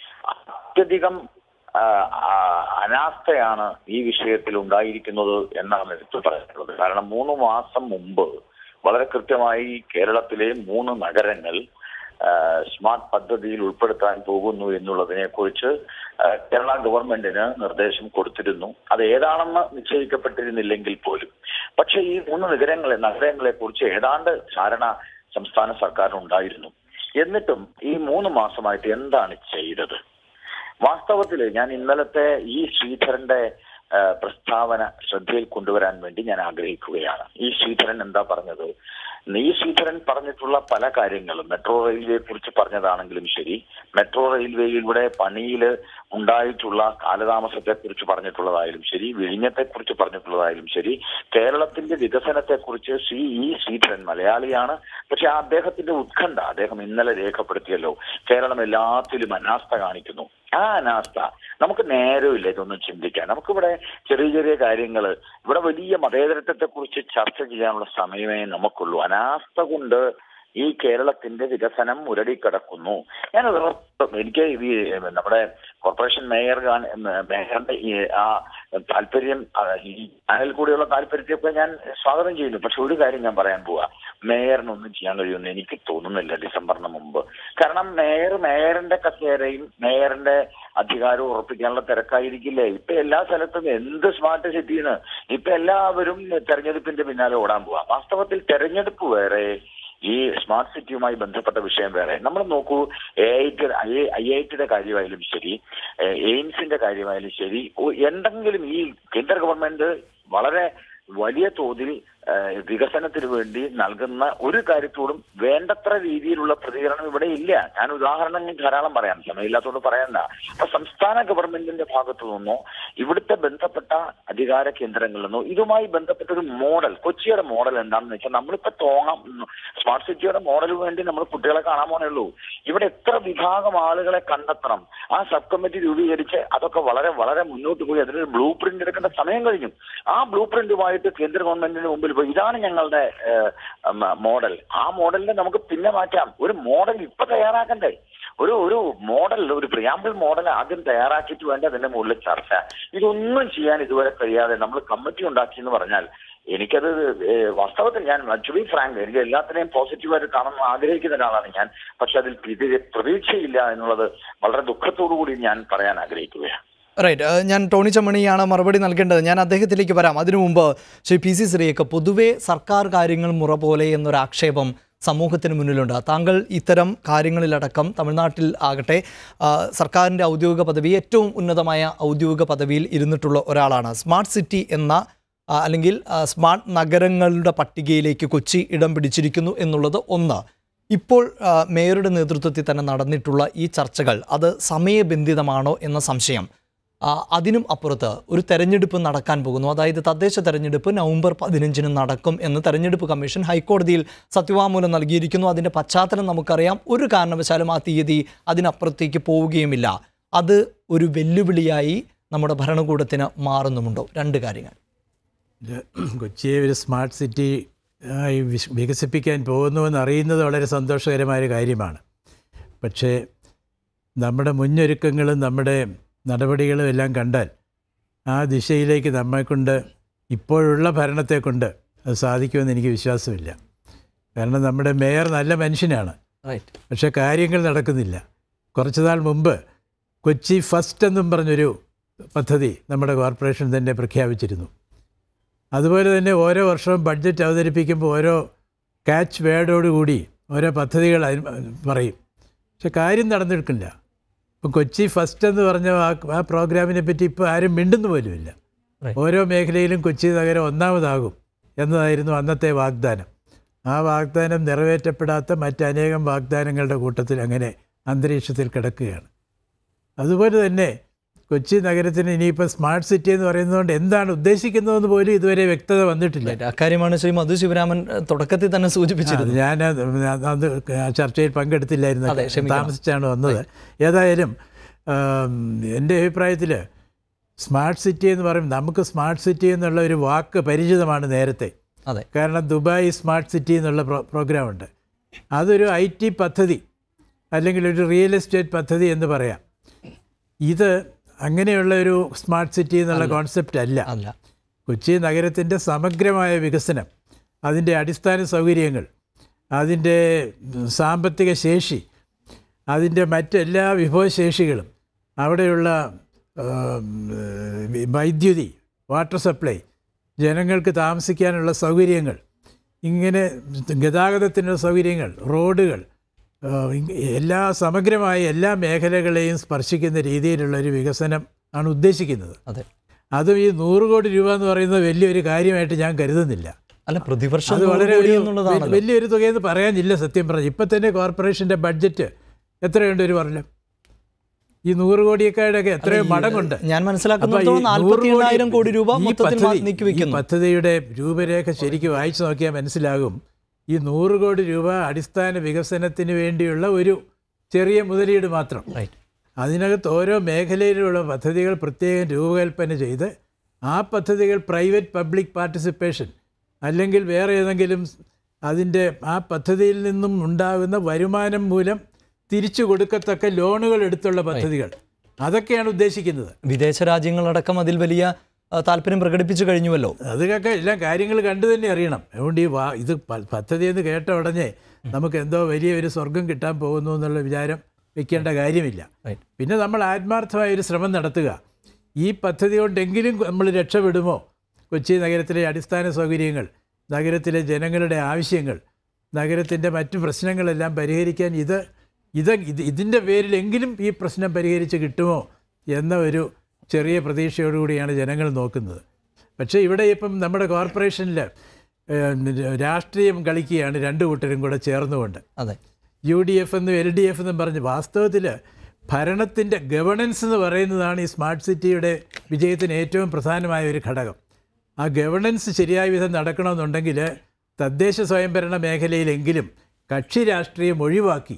അത്യധികം ആ, ആ, അനാസ്ഥയാണ് ഈ വിഷയത്തിൽ ഉണ്ടായിരിക്കുന്നത് എന്നാണ് എടുത്തു പറയാനുള്ളത് കാരണം മൂന്ന് മാസം മുമ്പ് വളരെ കൃത്യമായി കേരളത്തിലെ മൂന്ന് നഗരങ്ങൾ ആ, സ്മാർട്ട് പദ്ധതിയിൽ ഉൾപ്പെടുത്താൻ പോകുന്നു എന്നുള്ളതിനെ കുറിച്ച് കേരള ഗവൺമെന്റിന് നിർദ്ദേശം കൊടുത്തിരുന്നു അത് ഏതാണെന്ന് നിശ്ചയിക്കപ്പെട്ടിരുന്നില്ലെങ്കിൽ പോലും പക്ഷേ ഈ മൂന്ന് നഗരങ്ങളെ നഗരങ്ങളെ കുറിച്ച് ഏതാണ്ട് ധാരണ സംസ്ഥാന സർക്കാരിനുണ്ടായിരുന്നു എന്നിട്ടും ഈ മൂന്ന് മാസമായിട്ട് എന്താണ് ചെയ്തത് വാസ്തവത്തിൽ ഞാൻ ഇന്നലത്തെ ഈ ശ്രീധരന്റെ ആ, പ്രസ്താവന ശ്രദ്ധയിൽ കൊണ്ടുവരാൻ വേണ്ടി ഞാൻ ആഗ്രഹിക്കുകയാണ് ഈ ശ്രീധരൻ എന്താ പറഞ്ഞത് ഈ ശ്രീധരൻ പറഞ്ഞിട്ടുള്ള പല കാര്യങ്ങളും മെട്രോ റെയിൽവേയെ കുറിച്ച് പറഞ്ഞതാണെങ്കിലും ശരി മെട്രോ റെയിൽവേയുടെ പണിയിൽ ഉണ്ടായിട്ടുള്ള കാലതാമസത്തെ കുറിച്ച് പറഞ്ഞിട്ടുള്ളതായാലും ശരി വിഴിഞ്ഞത്തെ കുറിച്ച് പറഞ്ഞിട്ടുള്ളതായാലും ശരി കേരളത്തിന്റെ വികസനത്തെ കുറിച്ച് ശ്രീ ഈ ശ്രീധരൻ മലയാളിയാണ് പക്ഷെ അദ്ദേഹത്തിന്റെ ഉത്കണ്ഠ അദ്ദേഹം ഇന്നലെ രേഖപ്പെടുത്തിയല്ലോ കേരളം എല്ലാത്തിലും അനാസ്ഥ കാണിക്കുന്നു ആ അനാസ്ഥ നമുക്ക് നേരമില്ല ഇതൊന്നും ചിന്തിക്കാൻ നമുക്കിവിടെ ചെറിയ ചെറിയ കാര്യങ്ങൾ ഇവിടെ വലിയ മതേതരത്വത്തെ കുറിച്ച് ചർച്ച ചെയ്യാനുള്ള സമയമേ നമുക്കുള്ളൂ അനാസ്ഥ കൊണ്ട് ഈ കേരളത്തിന്റെ വികസനം മുരടിക്കിടക്കുന്നു ഞാൻ എനിക്ക് ഈ നമ്മുടെ കോർപ്പറേഷൻ മേയർ കാണ്- മേയറുടെ ഈ ആ താല്പര്യം ആ, ഈ ചാനൽ കൂടിയുള്ള താല്പര്യത്തെയൊക്കെ ഞാൻ സ്വാഗതം ചെയ്യുന്നു പക്ഷെ ഒരു കാര്യം ഞാൻ പറയാൻ പോവാ മേയറിനൊന്നും ചെയ്യാൻ കഴിയുമെന്ന് എനിക്ക് തോന്നുന്നില്ല ഡിസംബറിന് മുമ്പ് കാരണം മേയർ മേയറിന്റെ കസേരയും മേയറിന്റെ അധികാരവും ഉറപ്പിക്കാനുള്ള തിരക്കായിരിക്കില്ലേ ഇപ്പൊ എല്ലാ സ്ഥലത്തും എന്ത് സ്മാർട്ട് സിറ്റിന്ന് ഇപ്പൊ എല്ലാവരും തെരഞ്ഞെടുപ്പിന്റെ പിന്നാലെ ഓടാൻ പോവാ വാസ്തവത്തിൽ തെരഞ്ഞെടുപ്പ് വേറെ ഈ സ്മാർട്ട് സിറ്റിയുമായി ബന്ധപ്പെട്ട വിഷയം വേറെ നമ്മൾ നോക്കൂ A I T I I ടിയുടെ കാര്യമായാലും ശരി എ- എയിംസിന്റെ കാര്യമായാലും ശരി ഒ- എന്തെങ്കിലും ഈ കേന്ദ്ര ഗവൺമെന്റ് വളരെ വലിയ തോതിൽ ഏഹ്, വികസനത്തിന് വേണ്ടി നൽകുന്ന ഒരു കാര്യത്തോടും വേണ്ടത്ര രീതിയിലുള്ള പ്രതികരണം ഇവിടെ ഇല്ല ഞാൻ ഉദാഹരണങ്ങൾ ധാരാളം പറയാം സമയമില്ലാത്തതുകൊണ്ട് പറയണ്ട അപ്പൊ സംസ്ഥാന ഗവൺമെന്റിന്റെ ഭാഗത്തു നിന്നോ ഇവിടുത്തെ ബന്ധപ്പെട്ട അധികാര കേന്ദ്രങ്ങളിൽ നിന്നോ ഇതുമായി ബന്ധപ്പെട്ട ഒരു മോഡൽ കൊച്ചിയുടെ മോഡൽ എന്താണെന്ന് വെച്ചാൽ നമ്മളിപ്പോ തോന്നാം സ്മാർട്ട് സിറ്റിയുടെ മോഡൽ വേണ്ടി നമ്മൾ കുട്ടികളെ കാണാൻ പോണേ ഉള്ളൂ ഇവിടെ എത്ര വിഭാഗം ആളുകളെ കണ്ടെത്തണം ആ സബ് കമ്മിറ്റി രൂപീകരിച്ച് അതൊക്കെ വളരെ വളരെ മുന്നോട്ട് പോയി അതിനൊരു ബ്ലൂ പ്രിന്റ് എടുക്കേണ്ട സമയം കഴിഞ്ഞു ആ ബ്ലൂ പ്രിന്റുമായിട്ട് കേന്ദ്ര ഗവൺമെന്റിന് മുമ്പിൽ പോയി ഇതാണ് ഞങ്ങളുടെ ഏഹ്, ഉം, മോഡൽ ആ മോഡലിനെ നമുക്ക് പിന്നെ മാറ്റാം ഒരു മോഡൽ ഇപ്പൊ തയ്യാറാക്കണ്ടേ ഒരു ഒരു മോഡൽ ഒരു പ്രിയാമ്പിൾ മോഡൽ ആദ്യം തയ്യാറാക്കിയിട്ട് വേണ്ട അതിന്റെ മുകളിൽ ചർച്ച ഇതൊന്നും ചെയ്യാൻ ഇതുവരെ കഴിയാതെ നമ്മൾ കമ്മിറ്റി ഉണ്ടാക്കി എന്ന് പറഞ്ഞാൽ എനിക്കത് ഏഹ്, വാസ്തവത്തിൽ ഞാൻ ടു ബി ഫ്രാങ്ക് എനിക്ക് എല്ലാത്തിനെയും പോസിറ്റീവായിട്ട് കാണാൻ ആഗ്രഹിക്കുന്ന ഒരാളാണ് ഞാൻ പക്ഷെ അതിൽ പ്രതി- പ്രതീക്ഷയില്ല എന്നുള്ളത് വളരെ ദുഃഖത്തോടു കൂടി ഞാൻ പറയാൻ ആഗ്രഹിക്കുകയാണ് റൈറ്റ് ഞാൻ ടോണി ചമ്മണിയാണ് മറുപടി നൽകേണ്ടത് ഞാൻ അദ്ദേഹത്തിലേക്ക് വരാം അതിനു മുമ്പ് ശ്രീ പി സി ശ്രീയൊക്കെ പൊതുവെ സർക്കാർ കാര്യങ്ങൾ മുറ പോലെ എന്നൊരു ആക്ഷേപം സമൂഹത്തിന് മുന്നിലുണ്ട് താങ്കൾ ഇത്തരം കാര്യങ്ങളിലടക്കം തമിഴ്നാട്ടിൽ ആകട്ടെ ആ, സർക്കാരിൻ്റെ ഔദ്യോഗിക പദവി ഏറ്റവും ഉന്നതമായ ഔദ്യോഗിക പദവിയിൽ ഇരുന്നിട്ടുള്ള ഒരാളാണ് സ്മാർട്ട് സിറ്റി എന്ന ആ, അല്ലെങ്കിൽ ആ, സ്മാർട്ട് നഗരങ്ങളുടെ പട്ടികയിലേക്ക് കൊച്ചി ഇടം പിടിച്ചിരിക്കുന്നു എന്നുള്ളത് ഒന്ന് ഇപ്പോൾ ആ, മേയറുടെ നേതൃത്വത്തിൽ തന്നെ നടന്നിട്ടുള്ള ഈ ചർച്ചകൾ അത് സമയബന്ധിതമാണോ എന്ന സംശയം ആ, അതിനും അപ്പുറത്ത് ഒരു തെരഞ്ഞെടുപ്പ് നടക്കാൻ പോകുന്നു അതായത് തദ്ദേശ തെരഞ്ഞെടുപ്പ് നവംബർ പതിനഞ്ചിന് നടക്കും എന്ന് തെരഞ്ഞെടുപ്പ് കമ്മീഷൻ ഹൈക്കോടതിയിൽ സത്യവാങ്മൂലം നൽകിയിരിക്കുന്നു അതിൻ്റെ പശ്ചാത്തലം നമുക്കറിയാം ഒരു കാരണവശാലും ആ തീയതി അതിനപ്പുറത്തേക്ക് പോവുകയുമില്ല അത് ഒരു വെല്ലുവിളിയായി നമ്മുടെ ഭരണകൂടത്തിന് മാറുന്നുമുണ്ടോ രണ്ട് കാര്യങ്ങൾ ഇത് കൊച്ചിയെ ഒരു സ്മാർട്ട് സിറ്റി ആയി വിസ്- വികസിപ്പിക്കാൻ പോകുന്നുവെന്ന് അറിയുന്നത് വളരെ സന്തോഷകരമായ ഒരു കാര്യമാണ് പക്ഷേ നമ്മുടെ മുന്നൊരുക്കങ്ങളും നമ്മുടെ നടപടികളും എല്ലാം കണ്ടാൽ ആ ദിശയിലേക്ക് നമ്മെക്കൊണ്ട് ഇപ്പോഴുള്ള ഭരണത്തെ കൊണ്ട് അത് സാധിക്കുമെന്ന് എനിക്ക് വിശ്വാസമില്ല കാരണം നമ്മുടെ മേയർ നല്ല മനുഷ്യനാണ് റൈറ്റ് പക്ഷേ കാര്യങ്ങൾ നടക്കുന്നില്ല കുറച്ച് നാൾ മുമ്പ് കൊച്ചി ഫസ്റ്റ് എന്നും പറഞ്ഞൊരു പദ്ധതി നമ്മുടെ കോർപ്പറേഷൻ തന്നെ പ്രഖ്യാപിച്ചിരുന്നു അതുപോലെ തന്നെ ഓരോ വർഷവും ബഡ്ജറ്റ് അവതരിപ്പിക്കുമ്പോൾ ഓരോ കാച്ച് വേർഡോടുകൂടി ഓരോ പദ്ധതികൾ അതിന് പറയും പക്ഷെ കാര്യം നടന്നെടുക്കില്ല ഇപ്പം കൊച്ചി ഫസ്റ്റ് എന്ന് പറഞ്ഞ ആ ആ പ്രോഗ്രാമിനെ പറ്റി ഇപ്പോൾ ആരും മിണ്ടുന്നു പോലുമില്ല Right. ഓരോ മേഖലയിലും കൊച്ചി നഗരം ഒന്നാമതാകും എന്നതായിരുന്നു അന്നത്തെ വാഗ്ദാനം ആ വാഗ്ദാനം നിറവേറ്റപ്പെടാത്ത മറ്റനേകം വാഗ്ദാനങ്ങളുടെ കൂട്ടത്തിൽ അങ്ങനെ അന്തരീക്ഷത്തിൽ കിടക്കുകയാണ് അതുപോലെ തന്നെ കൊച്ചി നഗരത്തിന് ഇനിയിപ്പോൾ സ്മാർട്ട് സിറ്റി എന്ന് പറയുന്നതുകൊണ്ട് എന്താണ് ഉദ്ദേശിക്കുന്നതെന്ന് പോലും ഇതുവരെ വ്യക്തത വന്നിട്ടില്ല അക്കാര്യമാണ് ശ്രീ മധു ശിവരാമൻ ഏഹ്, തുടക്കത്തിൽ തന്നെ സൂചിപ്പിച്ചിരുന്നത് ഞാൻ അത് ആ ചർച്ചയിൽ പങ്കെടുത്തില്ലായിരുന്നു അതെ, ക്ഷമിക്കണം. താമസിച്ചാണ് വന്നത് ഏതായാലും ആം, എൻ്റെ അഭിപ്രായത്തിൽ സ്മാർട്ട് സിറ്റി എന്ന് പറയും നമുക്ക് സ്മാർട്ട് സിറ്റി എന്നുള്ള ഒരു വാക്ക് പരിചിതമാണ് നേരത്തെ അതെ കാരണം ദുബായ് സ്മാർട്ട് സിറ്റി എന്നുള്ള പ്രോ പ്രോഗ്രാമുണ്ട് അതൊരു ഐ ടി പദ്ധതി അല്ലെങ്കിൽ ഒരു റിയൽ എസ്റ്റേറ്റ് പദ്ധതി എന്ന് പറയാം ഇത് അങ്ങനെയുള്ള ഒരു സ്മാർട്ട് സിറ്റി എന്നുള്ള കോൺസെപ്റ്റ് അല്ല അല്ല കൊച്ചി നഗരത്തിൻ്റെ സമഗ്രമായ വികസനം അതിൻ്റെ അടിസ്ഥാന സൗകര്യങ്ങൾ അതിൻ്റെ സാമ്പത്തിക ശേഷി അതിൻ്റെ മറ്റെല്ലാ വിഭവശേഷികളും അവിടെയുള്ള ആം, ഏഹ്, വൈദ്യുതി വാട്ടർ സപ്ലൈ ജനങ്ങൾക്ക് താമസിക്കാനുള്ള സൗകര്യങ്ങൾ ഇങ്ങനെ ഗതാഗതത്തിനുള്ള സൗകര്യങ്ങൾ റോഡുകൾ ആ, ഇങ് എല്ലാ സമഗ്രമായ എല്ലാ മേഖലകളെയും സ്പർശിക്കുന്ന രീതിയിലുള്ള ഒരു വികസനം ആണ് ഉദ്ദേശിക്കുന്നത് അതെ അതും ഈ നൂറ് കോടി രൂപ എന്ന് പറയുന്നത് വലിയൊരു കാര്യമായിട്ട് ഞാൻ കരുതുന്നില്ല അല്ല പ്രതിവർഷം അത് നൂറ് വളരെ കോടി ഒരു എന്നുള്ളതാണല്ലോ വ- വലിയൊരു തുകയെന്ന് പറയാനില്ല സത്യം പറഞ്ഞു ഇപ്പം തന്നെ കോർപ്പറേഷൻ്റെ ബഡ്ജറ്റ് എത്രയുണ്ട് ഒരു കൊല്ലം ഈ നൂറ് കോടിയേക്കാളൊക്കെ എത്രയോ അല്ല, ഈ, മടങ്ങുണ്ട് ഞാൻ അപ്പൊ ഈ മനസ്സിലാക്കുന്നിടത്തോളം നൂറ് നാൽപ്പത്തി എണ്ണായിരം കോടി രൂപ ഈ മൊത്തത്തിൽ പദ്ധതി- നീക്കി ഈ വെക്കുന്നു പദ്ധതിയുടെ രൂപരേഖ ശരിക്കും വായിച്ചു നോക്കിയാൽ മനസ്സിലാകും ഈ നൂറ് കോടി രൂപ അടിസ്ഥാന വികസനത്തിന് വേണ്ടിയുള്ള ഒരു ചെറിയ മുതലീട് മാത്രം റൈറ്റ് അതിനകത്ത് ഓരോ മേഖലയിലുള്ള പദ്ധതികൾ പ്രത്യേകം രൂപകൽപ്പന ചെയ്ത് ആ പദ്ധതികൾ പ്രൈവറ്റ് പബ്ലിക് പാർട്ടിസിപ്പേഷൻ അല്ലെങ്കിൽ വേറെ ഏതെങ്കിലും അതിൻ്റെ ആ പദ്ധതിയിൽ നിന്നും ഉണ്ടാകുന്ന വരുമാനം മൂലം തിരിച്ചു കൊടുക്കത്തക്ക ലോണുകൾ എടുത്തുള്ള പദ്ധതികൾ അതൊക്കെയാണ് ഉദ്ദേശിക്കുന്നത് വിദേശ രാജ്യങ്ങളടക്കം അതിൽ വലിയ ആ, താല്പര്യം പ്രകടിപ്പിച്ചു കഴിഞ്ഞുവല്ലോ അതൊക്കെ എല്ലാം കാര്യങ്ങൾ കണ്ടു തന്നെ അറിയണം അതുകൊണ്ട് ഈ വാ ഇത് പ- പദ്ധതി എന്ന് കേട്ട ഉടനെ നമുക്ക് എന്തോ വലിയ ഒരു സ്വർഗം കിട്ടാൻ പോകുന്നു എന്നുള്ള വിചാരം വെക്കേണ്ട കാര്യമില്ല Right. പിന്നെ നമ്മൾ ആത്മാർത്ഥമായ ഒരു ശ്രമം നടത്തുക ഈ പദ്ധതി കൊണ്ടെങ്കിലും നമ്മൾ രക്ഷപ്പെടുമോ കൊച്ചി നഗരത്തിലെ അടിസ്ഥാന സൗകര്യങ്ങൾ നഗരത്തിലെ ജനങ്ങളുടെ ആവശ്യങ്ങൾ നഗരത്തിൻ്റെ മറ്റു പ്രശ്നങ്ങളെല്ലാം പരിഹരിക്കാൻ ഇത് ഇത് ഇത് ഇതിൻ്റെ പേരിലെങ്കിലും ഈ പ്രശ്നം പരിഹരിച്ച് കിട്ടുമോ എന്ന ഒരു ചെറിയ പ്രതീക്ഷയോടുകൂടിയാണ് ജനങ്ങൾ നോക്കുന്നത് പക്ഷേ ഇവിടെ ഇപ്പം നമ്മുടെ കോർപ്പറേഷനിൽ രാഷ്ട്രീയം കളിക്കുകയാണ് രണ്ടു കൂട്ടരും കൂടെ ചേർന്നുകൊണ്ട് അതെ യു ഡി എഫ് എന്നും എൽ ഡി എഫ് എന്നും പറഞ്ഞ് വാസ്തവത്തിൽ ഭരണത്തിൻ്റെ ഗവേണൻസ് എന്ന് പറയുന്നതാണ് ഈ സ്മാർട്ട് സിറ്റിയുടെ വിജയത്തിന് ഏറ്റവും പ്രധാനമായ ഒരു ഘടകം ആ ഗവേണൻസ് ശരിയായ വിധം നടക്കണമെന്നുണ്ടെങ്കിൽ തദ്ദേശ സ്വയംഭരണ മേഖലയിലെങ്കിലും കക്ഷി രാഷ്ട്രീയം ഒഴിവാക്കി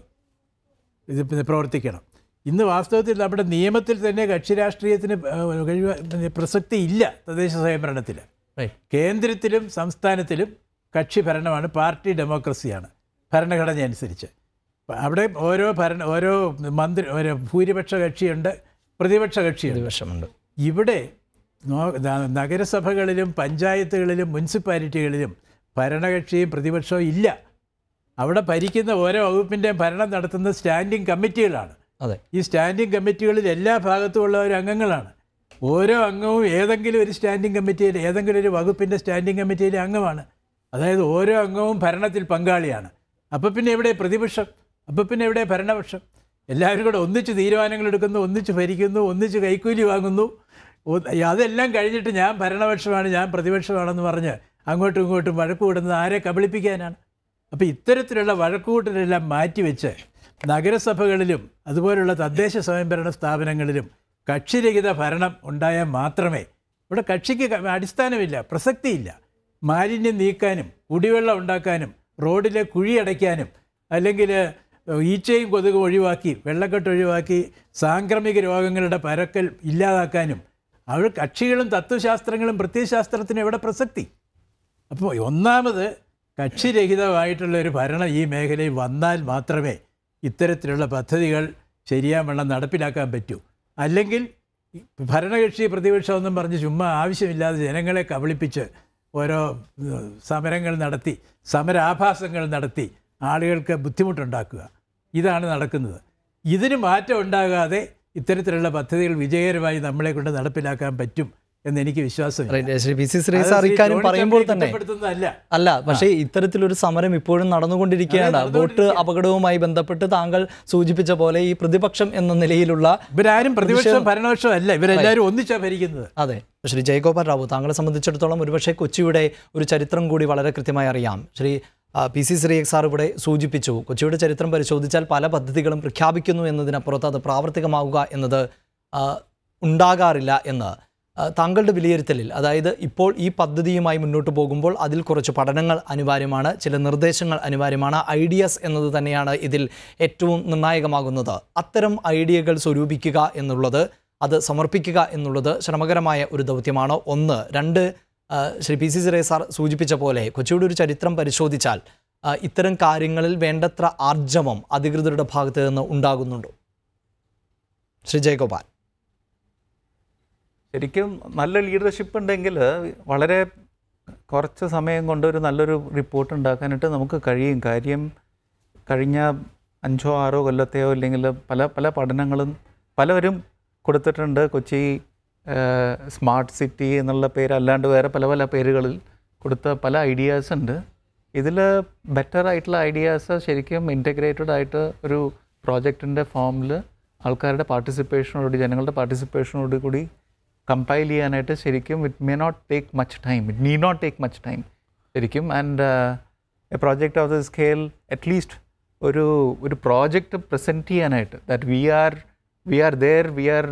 ഇത് പിന്നെ പ്രവർത്തിക്കണം ഇന്ന് വാസ്തവത്തിൽ നമ്മുടെ നിയമത്തിൽ തന്നെ കക്ഷി രാഷ്ട്രീയത്തിന് ആ, ഒഴിവ- പിന്നെ പ്രസക്തി ഇല്ല തദ്ദേശ സ്വയംഭരണത്തിൽ റൈറ്റ് കേന്ദ്രത്തിലും സംസ്ഥാനത്തിലും കക്ഷി ഭരണമാണ് പാർട്ടി ഡെമോക്രസിയാണ് ഭരണഘടന അനുസരിച്ച് അപ്പൊ അവിടെ ഓരോ ഭരണ ഓരോ മന്ത്രി ഓരോ ഭൂരിപക്ഷ കക്ഷിയുണ്ട് പ്രതിപക്ഷ കക്ഷിയുണ്ട് പ്രതിവർഷമുണ്ട് ഇവിടെ നോ- ന- നഗരസഭകളിലും പഞ്ചായത്തുകളിലും മുനിസിപ്പാലിറ്റികളിലും ഭരണകക്ഷിയും പ്രതിപക്ഷവും ഇല്ല അവിടെ ഭരിക്കുന്ന ഓരോ വകുപ്പിൻ്റെയും ഭരണം നടത്തുന്ന സ്റ്റാൻഡിംഗ് കമ്മിറ്റികളാണ് അതെ ഈ സ്റ്റാൻഡിംഗ് കമ്മിറ്റികളിൽ എല്ലാ ഭാഗത്തുമുള്ള ഒരു അംഗങ്ങളാണ് ഓരോ അംഗവും ഏതെങ്കിലും ഒരു സ്റ്റാൻഡിംഗ് കമ്മിറ്റിയിൽ ഏതെങ്കിലും ഒരു വകുപ്പിൻ്റെ സ്റ്റാൻഡിംഗ് കമ്മിറ്റിയിലെ അംഗമാണ് അതായത് ഓരോ അംഗവും ഭരണത്തിൽ പങ്കാളിയാണ് അപ്പോൾ പിന്നെ എവിടെ പ്രതിപക്ഷം അപ്പോൾ പിന്നെ എവിടെ ഭരണപക്ഷം എല്ലാവരും കൂടെ ഒന്നിച്ച് തീരുമാനങ്ങൾ എടുക്കുന്നു ഒന്നിച്ച് ഭരിക്കുന്നു ഒന്നിച്ച് കൈക്കൂലി വാങ്ങുന്നു ഒ- അതെല്ലാം കഴിഞ്ഞിട്ട് ഞാൻ ഭരണപക്ഷമാണ് ഞാൻ പ്രതിപക്ഷമാണെന്ന് പറഞ്ഞ് അങ്ങോട്ടും ഇങ്ങോട്ടും വഴക്ക് കൂടുന്നത് ആരെ കബളിപ്പിക്കാനാണ് അപ്പോൾ ഇത്തരത്തിലുള്ള വഴക്കുകൂട്ടലെല്ലാം മാറ്റിവെച്ച് നഗരസഭകളിലും അതുപോലുള്ള തദ്ദേശ സ്വയംഭരണ സ്ഥാപനങ്ങളിലും കക്ഷിരഹിത ഭരണം ഉണ്ടായാൽ മാത്രമേ ഇവിടെ കക്ഷിക്ക് ക- അടിസ്ഥാനമില്ല പ്രസക്തിയില്ല മാലിന്യം നീക്കാനും കുടിവെള്ളം ഉണ്ടാക്കാനും റോഡിലെ കുഴി അടയ്ക്കാനും അല്ലെങ്കിൽ ഈച്ചയും കൊതുകും ഒഴിവാക്കി വെള്ളക്കെട്ട് ഒഴിവാക്കി സാംക്രമിക രോഗങ്ങളുടെ പരക്കൽ ഇല്ലാതാക്കാനും അവർ കക്ഷികളും തത്വശാസ്ത്രങ്ങളും പ്രത്യയശാസ്ത്രത്തിനും എവിടെ പ്രസക്തി അപ്പോൾ ഒന്നാമത് കക്ഷിരഹിതമായിട്ടുള്ള ഒരു ഭരണം ഈ മേഖലയിൽ വന്നാൽ മാത്രമേ ഇത്തരത്തിലുള്ള പദ്ധതികൾ ശരിയാവണ്ണം നടപ്പിലാക്കാൻ പറ്റൂ അല്ലെങ്കിൽ ഈ ഭരണകക്ഷി പ്രതിപക്ഷമെന്നും പറഞ്ഞ് ചുമ്മാ ആവശ്യമില്ലാതെ ജനങ്ങളെ കബളിപ്പിച്ച് ഓരോ ഏഹ്, സമരങ്ങൾ നടത്തി സമരാഭാസങ്ങൾ നടത്തി ആളുകൾക്ക് ബുദ്ധിമുട്ടുണ്ടാക്കുക ഇതാണ് നടക്കുന്നത് ഇതിന് മാറ്റം ഉണ്ടാകാതെ ഇത്തരത്തിലുള്ള പദ്ധതികൾ വിജയകരമായി നമ്മളെ കൊണ്ട് നടപ്പിലാക്കാൻ പറ്റും എന്ന് എനിക്ക് വിശ്വാസമില്ല Right. Shri P C Shri അത് സാർ ശ്രീ ഇക്കാര്യം ടോണി പറയുമ്പോൾ ചാക്കോയെ തന്നെ കുറ്റപ്പെടുത്തുന്നതല്ല. അല്ല പക്ഷേ ഇത്തരത്തിലൊരു സമരം ഇപ്പോഴും നടന്നുകൊണ്ടിരിക്കുകയാണ് വോട്ട് അപകടവുമായി ബന്ധപ്പെട്ട് താങ്കൾ സൂചിപ്പിച്ച പോലെ ഈ പ്രതിപക്ഷം എന്ന നിലയിലുള്ള ഇവരാരും പ്രതിപക്ഷം ഭരണപക്ഷം അല്ല ഇവരെല്ലാവരും ഒന്നിച്ചാ ഭരിക്കുന്നത് അതെ ശ്രീ ജയഗോപാൽ റാവു താങ്കളെ സംബന്ധിച്ചിടത്തോളം ഒരുപക്ഷെ കൊച്ചിയുടെ ഒരു ചരിത്രം കൂടി വളരെ കൃത്യമായി അറിയാം ശ്രീ ആ, പി സി ശ്രീയക് സാർ ഇവിടെ സൂചിപ്പിച്ചു കൊച്ചിയുടെ ചരിത്രം പരിശോധിച്ചാൽ പല പദ്ധതികളും പ്രഖ്യാപിക്കുന്നു എന്നതിനപ്പുറത്ത് അത് പ്രാവർത്തികമാവുക എന്നത് ആ, ഉണ്ടാകാറില്ല എന്ന് ആ, താങ്കളുടെ വിലയിരുത്തലിൽ അതായത് ഇപ്പോൾ ഈ പദ്ധതിയുമായി മുന്നോട്ട് പോകുമ്പോൾ അതിൽ കുറച്ച് പഠനങ്ങൾ അനിവാര്യമാണ് ചില നിർദ്ദേശങ്ങൾ അനിവാര്യമാണ് ഐഡിയസ് എന്നത് തന്നെയാണ് ഇതിൽ ഏറ്റവും നിർണായകമാകുന്നത് അത്തരം ഐഡിയകൾ സ്വരൂപിക്കുക എന്നുള്ളത് അത് സമർപ്പിക്കുക എന്നുള്ളത് ശ്രമകരമായ ഒരു ദൗത്യമാണ് ഒന്ന് രണ്ട് ആ, ശ്രീ പി സി സിറേ സാർ സൂചിപ്പിച്ച പോലെ കൊച്ചിയുടെ ഒരു ചരിത്രം പരിശോധിച്ചാൽ ആ, ഇത്തരം കാര്യങ്ങളിൽ വേണ്ടത്ര ആർജവം അധികൃതരുടെ ഭാഗത്ത് നിന്ന് ഉണ്ടാകുന്നുണ്ടോ ശ്രീ ജയഗോപാൽ ശരിക്കും നല്ല ലീഡർഷിപ്പ് ഉണ്ടെങ്കിൽ വളരെ കുറച്ച് സമയം കൊണ്ട് ഒരു നല്ലൊരു റിപ്പോർട്ട് ഉണ്ടാക്കാനായിട്ട് നമുക്ക് കഴിയും കാര്യം കഴിഞ്ഞ അഞ്ചോ ആറോ കൊല്ലത്തെയോ അല്ലെങ്കിൽ പല പല പഠനങ്ങളും പലവരും കൊടുത്തിട്ടുണ്ട് കൊച്ചി സ്മാർട്ട് സിറ്റി എന്നുള്ള പേര് അല്ലാണ്ട് വേറെ പല പല പേരുകളിൽ കൊടുത്ത പല ഐഡിയാസ് ഉണ്ട് ഇതിൽ ബെറ്റർ ആയിട്ടുള്ള ഐഡിയാസ് ശരിക്കും ഇൻറ്റഗ്രേറ്റഡ് ആയിട്ട് ഒരു പ്രോജക്റ്റിൻ്റെ ഫോമിൽ ആൾക്കാരുടെ പാർട്ടിസിപ്പേഷനോടുകൂടി ജനങ്ങളുടെ പാർട്ടിസിപ്പേഷനോട് കൂടി കമ്പൈൽ ചെയ്യാനായിട്ട് ശരിക്കും it may not take much time it need not take much time ശരിക്കും and a project of the scale at least ഒരു ഒരു പ്രോജക്റ്റ് പ്രസൻറ്റ് ചെയ്യാനായിട്ട് that we are we are there we are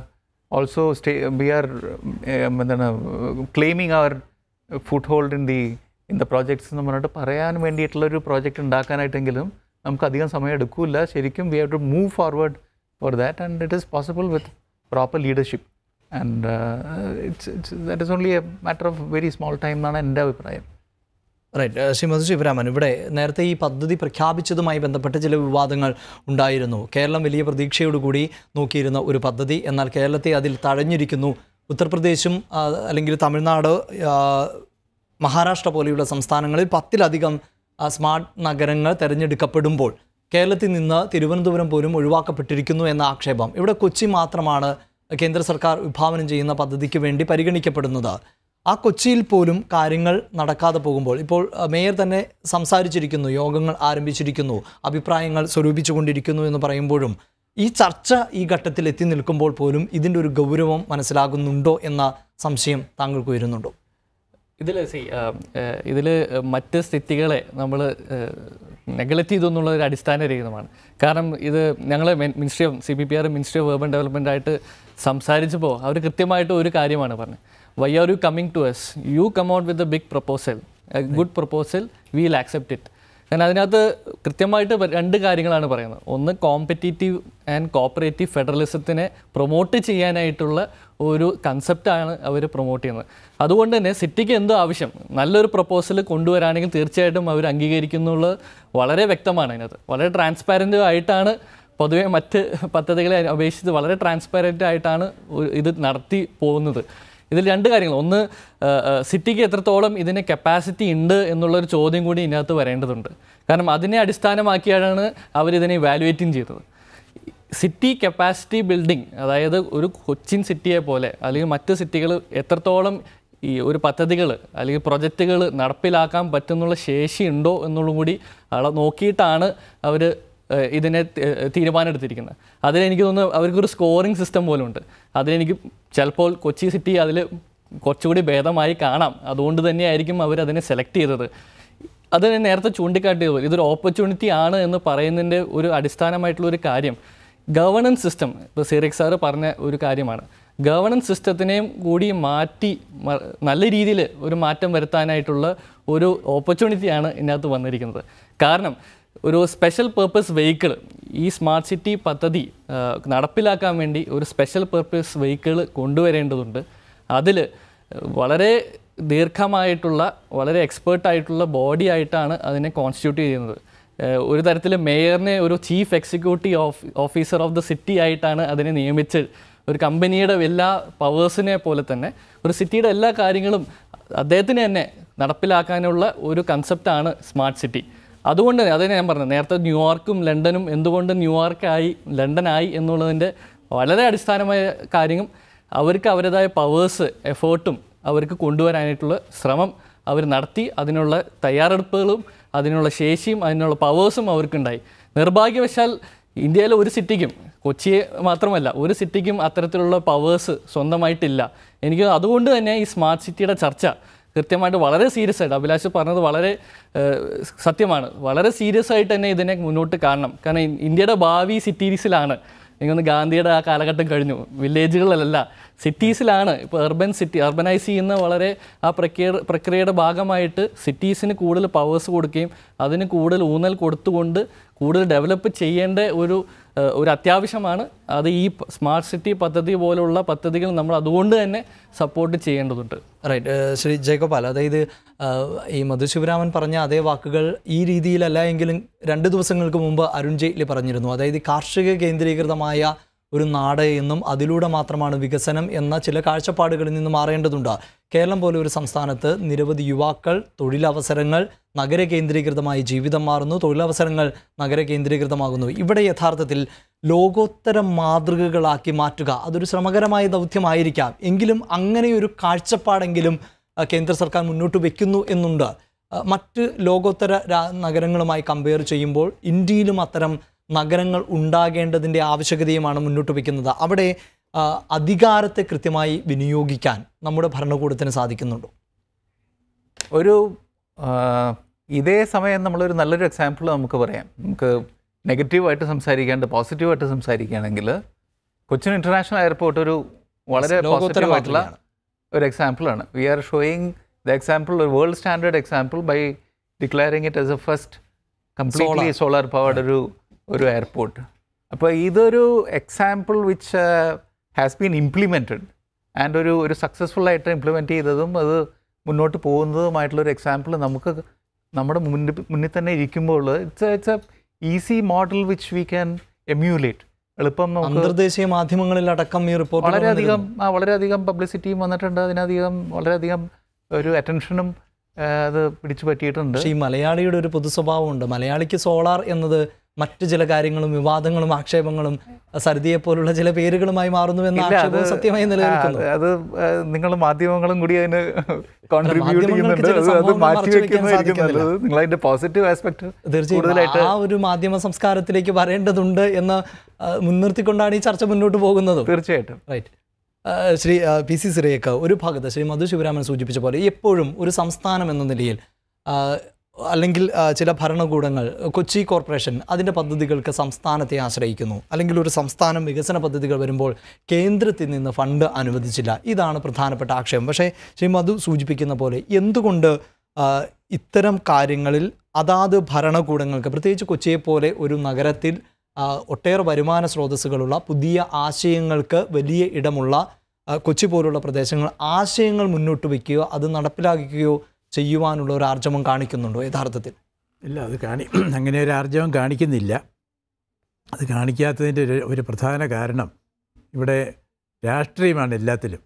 also stay we are എന്താണ് claiming our foothold in the in the projects എന്ന് പറഞ്ഞിട്ട് പറയാൻ വേണ്ടിയിട്ടുള്ളൊരു പ്രോജക്റ്റ് ഉണ്ടാക്കാനായിട്ടെങ്കിലും നമുക്ക് അധികം സമയം എടുക്കില്ല ശരിക്കും we have to move forward for that and it is possible with proper leadership and it's it's that is only a matter of very small time എന്നാണ് എൻ്റെ അഭിപ്രായം റൈറ്റ് ശ്രീ മധു ശിവരാമൻ ഇവിടെ നേരത്തെ ഈ പദ്ധതി പ്രഖ്യാപിച്ചതുമായി ബന്ധപ്പെട്ട് ചില വിവാദങ്ങൾ ഉണ്ടായിരുന്നു കേരളം വലിയ പ്രതീക്ഷയോടുകൂടി നോക്കിയിരുന്ന ഒരു പദ്ധതി എന്നാൽ കേരളത്തെ അതിൽ തഴഞ്ഞിരിക്കുന്നു ഉത്തർപ്രദേശും ആ, അല്ലെങ്കിൽ തമിഴ്നാട് ആ, മഹാരാഷ്ട്ര പോലെയുള്ള സംസ്ഥാനങ്ങളിൽ പത്തിലധികം ആ, സ്മാർട്ട് നഗരങ്ങൾ തിരഞ്ഞെടുക്കപ്പെടുമ്പോൾ കേരളത്തിൽ നിന്ന് തിരുവനന്തപുരം പോലും ഒഴിവാക്കപ്പെട്ടിരിക്കുന്നു എന്ന ആക്ഷേപം ഇവിടെ കൊച്ചി മാത്രമാണ് കേന്ദ്ര സർക്കാർ വിഭാവനം ചെയ്യുന്ന പദ്ധതിക്ക് വേണ്ടി പരിഗണിക്കപ്പെടുന്നത് ആ കൊച്ചിയിൽ പോലും കാര്യങ്ങൾ നടക്കാതെ പോകുമ്പോൾ ഇപ്പോൾ അഹ്, മേയർ തന്നെ സംസാരിച്ചിരിക്കുന്നു യോഗങ്ങൾ ആരംഭിച്ചിരിക്കുന്നു അഭിപ്രായങ്ങൾ സ്വരൂപിച്ചുകൊണ്ടിരിക്കുന്നു എന്ന് പറയുമ്പോഴും ഈ ചർച്ച ഈ ഘട്ടത്തിൽ എത്തി നിൽക്കുമ്പോൾ പോലും ഇതിൻ്റെ ഒരു ഗൗരവം മനസ്സിലാകുന്നുണ്ടോ എന്ന സംശയം താങ്കൾക്ക് വരുന്നുണ്ടോ ഇതിൽ സി ഇതിൽ മറ്റ് സ്ഥിതികളെ നമ്മൾ നെഗ്ലക്റ്റ് ചെയ്തു എന്നുള്ള ഒരു അടിസ്ഥാന രഹിതമാണ് കാരണം ഇത് ഞങ്ങൾ ministry of C B P R ministry of urban development ആയിട്ട് സംസാരിച്ചപ്പോൾ അവർ കൃത്യമായിട്ട് ഒരു കാര്യമാണ് പറഞ്ഞത് why are you coming to us you come out with a big proposal a good proposal will accept it കാരണം അതിനകത്ത് കൃത്യമായിട്ട് പ- രണ്ട് കാര്യങ്ങളാണ് പറയുന്നത് ഒന്ന് കോമ്പറ്റീറ്റീവ് ആൻഡ് കോപ്പറേറ്റീവ് ഫെഡറലിസത്തിനെ പ്രൊമോട്ട് ചെയ്യാനായിട്ടുള്ള ഒരു കൺസെപ്റ്റാണ് അവർ പ്രൊമോട്ട് ചെയ്യുന്നത് അതുകൊണ്ട് തന്നെ സിറ്റിക്ക് എന്തോ ആവശ്യം നല്ലൊരു പ്രപ്പോസൽ കൊണ്ടുവരാണെങ്കിൽ തീർച്ചയായിട്ടും അവർ അംഗീകരിക്കുന്നുള്ളത് വളരെ വ്യക്തമാണ് അതിനകത്ത് വളരെ ട്രാൻസ്പാരൻ്റ് ആയിട്ടാണ് പൊതുവെ മറ്റ് പദ്ധതികളെ അപേക്ഷിച്ച് വളരെ ട്രാൻസ്പാരൻ്റ് ആയിട്ടാണ് ഒരു- ഇത് നടത്തി പോകുന്നത് ഇതിൽ രണ്ട് കാര്യങ്ങൾ ഒന്ന് ആ, ആ, സിറ്റിക്ക് എത്രത്തോളം ഇതിന് കപ്പാസിറ്റി ഉണ്ട് എന്നുള്ളൊരു ചോദ്യം കൂടി ഇതിനകത്ത് വരേണ്ടതുണ്ട് കാരണം അതിനെ അടിസ്ഥാനമാക്കിയാണ് അവരിതിനെ ഇവാലുവേറ്റിംഗ് ചെയ്തത് സിറ്റി കപ്പാസിറ്റി ബിൽഡിംഗ് അതായത് ഒരു കൊച്ചിൻ സിറ്റിയെ പോലെ അല്ലെങ്കിൽ മറ്റ് സിറ്റികൾ എത്രത്തോളം ഈ ഒരു പദ്ധതികൾ അല്ലെങ്കിൽ പ്രൊജക്റ്റുകൾ നടപ്പിലാക്കാൻ പറ്റുന്നുള്ള ശേഷി ഉണ്ടോ എന്നുള്ളതും കൂടി അള നോക്കിയിട്ടാണ് അവർ ഇതിനെ തി- ഏഹ് തീരുമാനമെടുത്തിരിക്കുന്നത് അതിലെനിക്ക് തോന്നുന്നു അവർക്കൊരു സ്കോറിംഗ് സിസ്റ്റം പോലും ഉണ്ട് അതിലെനിക്ക് ചിലപ്പോൾ കൊച്ചി സിറ്റി അതിൽ കുറച്ചുകൂടി ഭേദമായി കാണാം അതുകൊണ്ട് തന്നെയായിരിക്കും അവർ അതിനെ സെലക്ട് ചെയ്തത് അത് ഞാൻ നേരത്തെ ചൂണ്ടിക്കാട്ടിയത് പോലെ ഇതൊരു ഓപ്പർച്യൂണിറ്റി ആണ് എന്ന് പറയുന്നതിൻ്റെ ഒരു അടിസ്ഥാനമായിട്ടുള്ള ഒരു കാര്യം ഗവർണൻസ് സിസ്റ്റം ഇപ്പോൾ സിറിക് സാറ് പറഞ്ഞ ഒരു കാര്യമാണ് ഗവർണൻസ് സിസ്റ്റത്തിനെയും കൂടി മാറ്റി മ- നല്ല രീതിയിൽ ഒരു മാറ്റം വരുത്താനായിട്ടുള്ള ഒരു ഓപ്പർച്യൂണിറ്റിയാണ് ഇതിനകത്ത് വന്നിരിക്കുന്നത് കാരണം ഒരു സ്പെഷ്യൽ പേർപ്പസ് വെഹിക്കിൾ ഈ സ്മാർട്ട് സിറ്റി പദ്ധതി ആ, നടപ്പിലാക്കാൻ വേണ്ടി ഒരു സ്പെഷ്യൽ പേർപ്പസ് വെഹിക്കിൾ കൊണ്ടുവരേണ്ടതുണ്ട് അതിൽ വളരെ ദീർഘമായിട്ടുള്ള വളരെ എക്സ്പേർട്ടായിട്ടുള്ള ബോഡി ആയിട്ടാണ് അതിനെ കോൺസ്റ്റിറ്റ്യൂട്ട് ചെയ്യുന്നത് ഏഹ് ഒരു തരത്തിൽ മേയറിനെ ഒരു chief executive of officer of the city ആയിട്ടാണ് അതിനെ നിയമിച്ച് ഒരു കമ്പനിയുടെ എല്ലാ പവേഴ്സിനെ പോലെ തന്നെ ഒരു സിറ്റിയുടെ എല്ലാ കാര്യങ്ങളും അദ്ദേഹത്തിന് തന്നെ നടപ്പിലാക്കാനുള്ള ഒരു കൺസെപ്റ്റാണ് സ്മാർട്ട് സിറ്റി അതുകൊണ്ട് തന്നെ അതന്നെ ഞാൻ പറഞ്ഞത് നേരത്തെ ന്യൂയോർക്കും ലണ്ടനും എന്തുകൊണ്ട് ന്യൂയോർക്കായി ലണ്ടനായി എന്നുള്ളതിൻ്റെ വളരെ അടിസ്ഥാനമായ കാര്യം അവർക്ക് അവരുടേതായ പവേഴ്സ് എഫേർട്ടും അവർക്ക് കൊണ്ടുവരാനായിട്ടുള്ള ശ്രമം അവർ നടത്തി അതിനുള്ള തയ്യാറെടുപ്പുകളും അതിനുള്ള ശേഷിയും അതിനുള്ള പവേഴ്സും അവർക്കുണ്ടായി നിർഭാഗ്യവശാൽ ഇന്ത്യയിലെ ഒരു സിറ്റിക്കും കൊച്ചിയെ മാത്രമല്ല ഒരു സിറ്റിക്കും അത്തരത്തിലുള്ള പവേഴ്സ് സ്വന്തമായിട്ടില്ല എനിക്ക് അതുകൊണ്ട് തന്നെ ഈ സ്മാർട്ട് സിറ്റിയുടെ ചർച്ച കൃത്യമായിട്ട് വളരെ സീരിയസ് ആയിട്ട് അഭിലാഷ് പറഞ്ഞത് വളരെ ഏഹ്, സത്യമാണ് വളരെ സീരിയസ് ആയിട്ട് തന്നെ ഇതിനെ മുന്നോട്ട് കാണണം കാരണം ഇ- ഇന്ത്യയുടെ ഭാവി സിറ്റീസിലാണ് എനിക്കൊന്ന് ഗാന്ധിയുടെ ആ കാലഘട്ടം കഴിഞ്ഞു വില്ലേജുകളിലല്ല സിറ്റീസിലാണ് ഇപ്പോൾ അർബൻ സിറ്റി അർബനൈസ് ചെയ്യുന്ന വളരെ ആ പ്രക്രിയ പ്രക്രിയയുടെ ഭാഗമായിട്ട് സിറ്റീസിന് കൂടുതൽ പവേഴ്സ് കൊടുക്കുകയും അതിന് കൂടുതൽ ഊന്നൽ കൊടുത്തുകൊണ്ട് കൂടുതൽ ഡെവലപ്പ് ചെയ്യേണ്ട ഒരു ഏഹ്, ഒരു അത്യാവശ്യമാണ് അത് ഈ സ്മാർട്ട് സിറ്റി പദ്ധതി പോലുള്ള പദ്ധതികൾ നമ്മൾ അതുകൊണ്ട് തന്നെ സപ്പോർട്ട് ചെയ്യേണ്ടതുണ്ട് റൈറ്റ് ശ്രീ ജയഗോപാൽ അതായത് ഏഹ്, ഈ മധുശിവരാമൻ പറഞ്ഞ അതേ വാക്കുകൾ ഈ രീതിയിലല്ല എങ്കിലും രണ്ട് ദിവസങ്ങൾക്ക് മുമ്പ് അരുൺ ജെയ്റ്റ്ലി പറഞ്ഞിരുന്നു അതായത് കാർഷിക കേന്ദ്രീകൃതമായ ഒരു നാട് എന്നും അതിലൂടെ മാത്രമാണ് വികസനം എന്ന ചില കാഴ്ചപ്പാടുകളിൽ നിന്ന് മാറേണ്ടതുണ്ട് കേരളം പോലെ ഒരു സംസ്ഥാനത്ത് നിരവധി യുവാക്കൾ തൊഴിലവസരങ്ങൾ നഗര കേന്ദ്രീകൃതമായി ജീവിതം മാറുന്നു തൊഴിലവസരങ്ങൾ നഗര കേന്ദ്രീകൃതമാകുന്നു ഇവിടെ യഥാർത്ഥത്തിൽ ലോകോത്തര മാതൃകകളാക്കി മാറ്റുക അതൊരു ശ്രമകരമായ ദൗത്യമായിരിക്കാം എങ്കിലും അങ്ങനെ ഒരു കാഴ്ചപ്പാടെങ്കിലും ആ, കേന്ദ്ര സർക്കാർ മുന്നോട്ട് വെക്കുന്നു എന്നുണ്ട് ആ, മറ്റ് ലോകോത്തര രാ- നഗരങ്ങളുമായി കമ്പയർ ചെയ്യുമ്പോൾ ഇന്ത്യയിലും അത്തരം നഗരങ്ങൾ ഉണ്ടാകേണ്ടതിൻ്റെ ആവശ്യകതയുമാണ് മുന്നോട്ട് വയ്ക്കുന്നത് അവിടെ ആ, അധികാരത്തെ കൃത്യമായി വിനിയോഗിക്കാൻ നമ്മുടെ ഭരണകൂടത്തിന് സാധിക്കുന്നുണ്ടോ ഒരു ആ, ഇതേ സമയം നമ്മളൊരു നല്ലൊരു എക്സാമ്പിൾ നമുക്ക് പറയാം നമുക്ക് നെഗറ്റീവായിട്ട് സംസാരിക്കാണ്ട് പോസിറ്റീവായിട്ട് സംസാരിക്കുകയാണെങ്കിൽ കൊച്ചിൻ ഇൻ്റർനാഷണൽ എയർപോർട്ട് ഒരു വളരെ ലോകോത്തര പോസിറ്റീവ് ആയിട്ടുള്ള മാതൃകയാണ്. ഒരു എക്സാമ്പിളാണ് we are showing the example ഒരു world standard example by declaring it as a first completely solar powered ഒരു ഒരു എയർപോർട്ട് അപ്പോൾ ഇതൊരു example which has been implemented and ഒരു ഒരു സക്സസ്ഫുൾ ആയിട്ട് ഇംപ്ലിമെൻറ്റ് ചെയ്തതും അത് മുന്നോട്ട് പോകുന്നതുമായിട്ടുള്ള ഒരു എക്സാമ്പിൾ നമുക്ക് നമ്മുടെ മുന്നിൽ മുന്നിൽ തന്നെ ഇരിക്കുമ്പോൾ it's it's a easy model which we can emulate എളുപ്പം നമുക്ക് അന്തർദേശീയ മാധ്യമങ്ങളിൽ അടക്കം ഈ റിപ്പോർട്ട് വളരെയധികം ആ വളരെയധികം പബ്ലിസിറ്റിയും വന്നിട്ടുണ്ട് അതിനധികം വളരെയധികം ഒരു അറ്റൻഷനും അത് പിടിച്ചു പറ്റിയിട്ടുണ്ട് പക്ഷേ ഈ മലയാളിയുടെ ഒരു പൊതു സ്വഭാവമുണ്ട് മലയാളിക്ക് സോളാർ എന്നത് മറ്റ് ചില കാര്യങ്ങളും വിവാദങ്ങളും ആക്ഷേപങ്ങളും സരിതയെ പോലുള്ള ചില പേരുകളുമായി മാറുന്നു എന്ന ഇല്ല, ആക്ഷേപവും അത് സത്യമായി നിലനിൽക്കുന്നു ആ, അത് നിങ്ങൾ മാധ്യമങ്ങളും കൂടി അതിന് കോൺട്രിബ്യൂട്ട് മാധ്യമങ്ങൾക്ക് ചെയ്യുന്നുണ്ട് ചില അത് അത് സംഭവങ്ങൾ മാറ്റി മറച്ചു വെക്കാൻ വെക്കുന്നതായിരിക്കും സാധിക്കുന്നില്ല. നല്ലത് നിങ്ങൾ അതിന്റെ പോസിറ്റീവ് ആസ്പെക്ട് തീർച്ചയായും കൂടുതലായിട്ട് ആ ഒരു മാധ്യമ സംസ്കാരത്തിലേക്ക് വരേണ്ടതുണ്ട് എന്ന് ആ, മുൻനിർത്തിക്കൊണ്ടാണ് ഈ ചർച്ച മുന്നോട്ട് പോകുന്നത് തീർച്ചയായിട്ടും റൈറ്റ് ശ്രീ ആ, പി സി സിറിയക്ക് ഒരു ഭാഗത്ത് ശ്രീ മധു ശിവരാമൻ സൂചിപ്പിച്ച പോലെ എപ്പോഴും ഒരു സംസ്ഥാനം എന്ന നിലയിൽ ആ, അല്ലെങ്കിൽ ആ, ചില ഭരണകൂടങ്ങൾ കൊച്ചി കോർപ്പറേഷൻ അതിൻ്റെ പദ്ധതികൾക്ക് സംസ്ഥാനത്തെ ആശ്രയിക്കുന്നു അല്ലെങ്കിൽ ഒരു സംസ്ഥാനം വികസന പദ്ധതികൾ വരുമ്പോൾ കേന്ദ്രത്തിൽ നിന്ന് ഫണ്ട് അനുവദിച്ചില്ല ഇതാണ് പ്രധാനപ്പെട്ട ആക്ഷേപം പക്ഷേ ശ്രീ മധു സൂചിപ്പിക്കുന്ന പോലെ എന്തുകൊണ്ട് ആ, ഇത്തരം കാര്യങ്ങളിൽ അതാത് ഭരണകൂടങ്ങൾക്ക് പ്രത്യേകിച്ച് കൊച്ചിയെപ്പോലെ ഒരു നഗരത്തിൽ ആ, ഒട്ടേറെ വരുമാന സ്രോതസ്സുകളുള്ള പുതിയ ആശയങ്ങൾക്ക് വലിയ ഇടമുള്ള ആ, കൊച്ചി പോലുള്ള പ്രദേശങ്ങൾ ആശയങ്ങൾ മുന്നോട്ട് വയ്ക്കുകയോ അത് നടപ്പിലാക്കുകയോ ചെയ്യുവാനുള്ള ഒരു ആർജവം കാണിക്കുന്നുണ്ടോ യഥാർത്ഥത്തിൽ ഇല്ല അത് കാണി അങ്ങനെ ഒരു ആർജവം കാണിക്കുന്നില്ല അത് കാണിക്കാത്തതിൻ്റെ ഒരു ഒരു പ്രധാന കാരണം ഇവിടെ രാഷ്ട്രീയമാണ് എല്ലാത്തിലും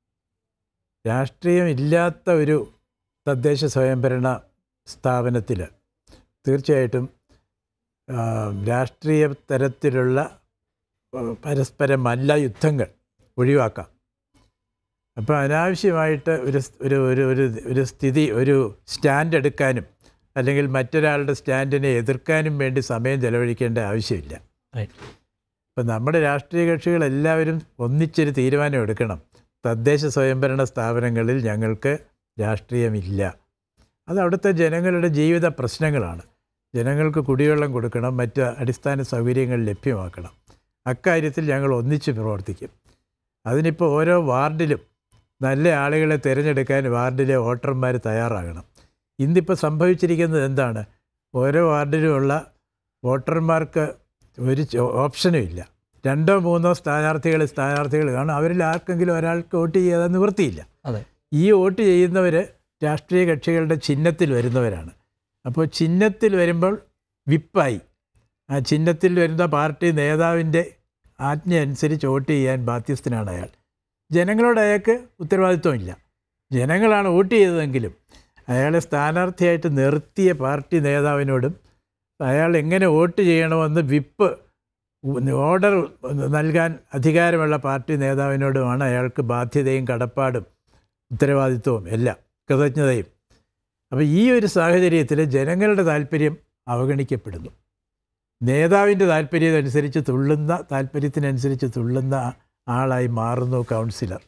രാഷ്ട്രീയം ഇല്ലാത്ത ഒരു തദ്ദേശ സ്വയംഭരണ സ്ഥാപനത്തിൽ തീർച്ചയായിട്ടും ആ, രാഷ്ട്രീയ തരത്തിലുള്ള ആ, പരസ്പരം മല്ല യുദ്ധങ്ങൾ ഒഴിവാക്കാം അപ്പോൾ അനാവശ്യമായിട്ട് ഒരു സ്- ഒരു ഒരു ഒരു ഒരു സ്ഥിതി ഒരു സ്റ്റാൻഡ് എടുക്കാനും അല്ലെങ്കിൽ മറ്റൊരാളുടെ സ്റ്റാൻഡിനെ എതിർക്കാനും വേണ്ടി സമയം ചെലവഴിക്കേണ്ട ആവശ്യമില്ല Right. അപ്പം നമ്മുടെ രാഷ്ട്രീയ കക്ഷികളെല്ലാവരും ഒന്നിച്ചൊരു തീരുമാനം എടുക്കണം തദ്ദേശ സ്വയംഭരണ സ്ഥാപനങ്ങളിൽ ഞങ്ങൾക്ക് രാഷ്ട്രീയമില്ല അത് അവിടുത്തെ ജനങ്ങളുടെ ജീവിത പ്രശ്നങ്ങളാണ് ജനങ്ങൾക്ക് കുടിവെള്ളം കൊടുക്കണം മറ്റ് അടിസ്ഥാന സൗകര്യങ്ങൾ ലഭ്യമാക്കണം അക്കാര്യത്തിൽ ഞങ്ങൾ ഒന്നിച്ച് പ്രവർത്തിക്കും അതിനിപ്പോൾ ഓരോ വാർഡിലും നല്ല ആളുകളെ തിരഞ്ഞെടുക്കാൻ വാർഡിലെ വോട്ടർമാർ തയ്യാറാകണം ഇന്നിപ്പോൾ സംഭവിച്ചിരിക്കുന്നത് എന്താണ് ഓരോ വാർഡിലുമുള്ള വോട്ടർമാർക്ക് ഒരു ചോ- ഓപ്ഷനും ഇല്ല രണ്ടോ മൂന്നോ സ്ഥാനാർത്ഥികൾ സ്ഥാനാർത്ഥികൾ കാണും അവരിൽ ആർക്കെങ്കിലും ഒരാൾക്ക് വോട്ട് ചെയ്യാതെ നിവൃത്തിയില്ല അതെ ഈ വോട്ട് ചെയ്യുന്നവർ രാഷ്ട്രീയ കക്ഷികളുടെ ചിഹ്നത്തിൽ വരുന്നവരാണ് അപ്പോൾ ചിഹ്നത്തിൽ വരുമ്പോൾ വിപ്പായി ആ ചിഹ്നത്തിൽ വരുന്ന പാർട്ടി നേതാവിൻ്റെ ആജ്ഞ അനുസരിച്ച് വോട്ട് ചെയ്യാൻ ബാധ്യസ്ഥനാണ് അയാൾ ജനങ്ങളോട് അയാൾക്ക് ഉത്തരവാദിത്വമില്ല ജനങ്ങളാണ് വോട്ട് ചെയ്തതെങ്കിലും അയാളെ സ്ഥാനാർത്ഥിയായിട്ട് നിർത്തിയ പാർട്ടി നേതാവിനോടും അയാൾ എങ്ങനെ വോട്ട് ചെയ്യണമെന്ന് വിപ്പ് ഓർഡർ നൽകാൻ അധികാരമുള്ള പാർട്ടി നേതാവിനോടുമാണ് അയാൾക്ക് ബാധ്യതയും കടപ്പാടും ഉത്തരവാദിത്വവും എല്ലാം കൃതജ്ഞതയും അപ്പോൾ ഈ ഒരു സാഹചര്യത്തിൽ ജനങ്ങളുടെ താല്പര്യം അവഗണിക്കപ്പെടുന്നു നേതാവിൻ്റെ താല്പര്യമനുസരിച്ച് തുള്ളുന്ന താല്പര്യത്തിനനുസരിച്ച് തുള്ളുന്ന ആളായി മാറുന്നു കൗൺസിലർ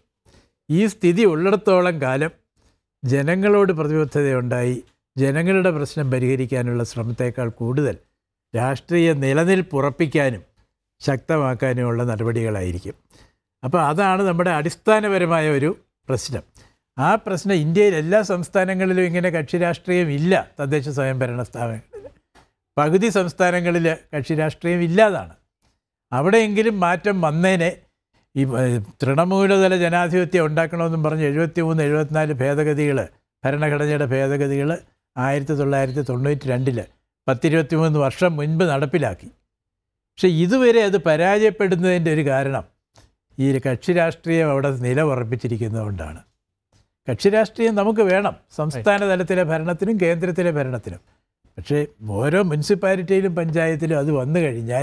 ഈ സ്ഥിതി ഉള്ളിടത്തോളം കാലം ജനങ്ങളോട് പ്രതിബദ്ധതയുണ്ടായി ജനങ്ങളുടെ പ്രശ്നം പരിഹരിക്കാനുള്ള ശ്രമത്തേക്കാൾ കൂടുതൽ രാഷ്ട്രീയ നിലനിൽപ്പ് ഉറപ്പിക്കാനും ശക്തമാക്കാനുമുള്ള നടപടികളായിരിക്കും അപ്പോൾ അതാണ് നമ്മുടെ അടിസ്ഥാനപരമായ ഒരു പ്രശ്നം ആ പ്രശ്നം ഇന്ത്യയിൽ എല്ലാ സംസ്ഥാനങ്ങളിലും ഇങ്ങനെ കക്ഷി രാഷ്ട്രീയം ഇല്ല തദ്ദേശ സ്വയംഭരണ സ്ഥാപനങ്ങളിൽ പകുതി സംസ്ഥാനങ്ങളിൽ കക്ഷി രാഷ്ട്രീയം ഇല്ലാതാണ് അവിടെയെങ്കിലും മാറ്റം വന്നേനെ ഈ ഏഹ്, തൃണമൂലതല ജനാധിപത്യം ഉണ്ടാക്കണമെന്നും പറഞ്ഞ് എഴുപത്തി മൂന്ന് എഴുപത്തിനാല് ഭേദഗതികൾ ഭരണഘടനയുടെ ഭേദഗതികൾ ആയിരത്തി തൊള്ളായിരത്തി തൊണ്ണൂറ്റി രണ്ടിൽ പത്തിരുപത്തി മൂന്ന് വർഷം മുൻപ് നടപ്പിലാക്കി പക്ഷെ ഇതുവരെ അത് പരാജയപ്പെടുന്നതിൻ്റെ ഒരു കാരണം ഈ കക്ഷി രാഷ്ട്രീയം അവിടെ നിലയുറപ്പിച്ചിരിക്കുന്നതുകൊണ്ടാണ് കക്ഷി രാഷ്ട്രീയം നമുക്ക് വേണം സംസ്ഥാന തലത്തിലെ ഭരണത്തിനും കേന്ദ്രത്തിലെ ഭരണത്തിനും പക്ഷേ ഓരോ മുനിസിപ്പാലിറ്റിയിലും പഞ്ചായത്തിലും അത് വന്നു കഴിഞ്ഞാൽ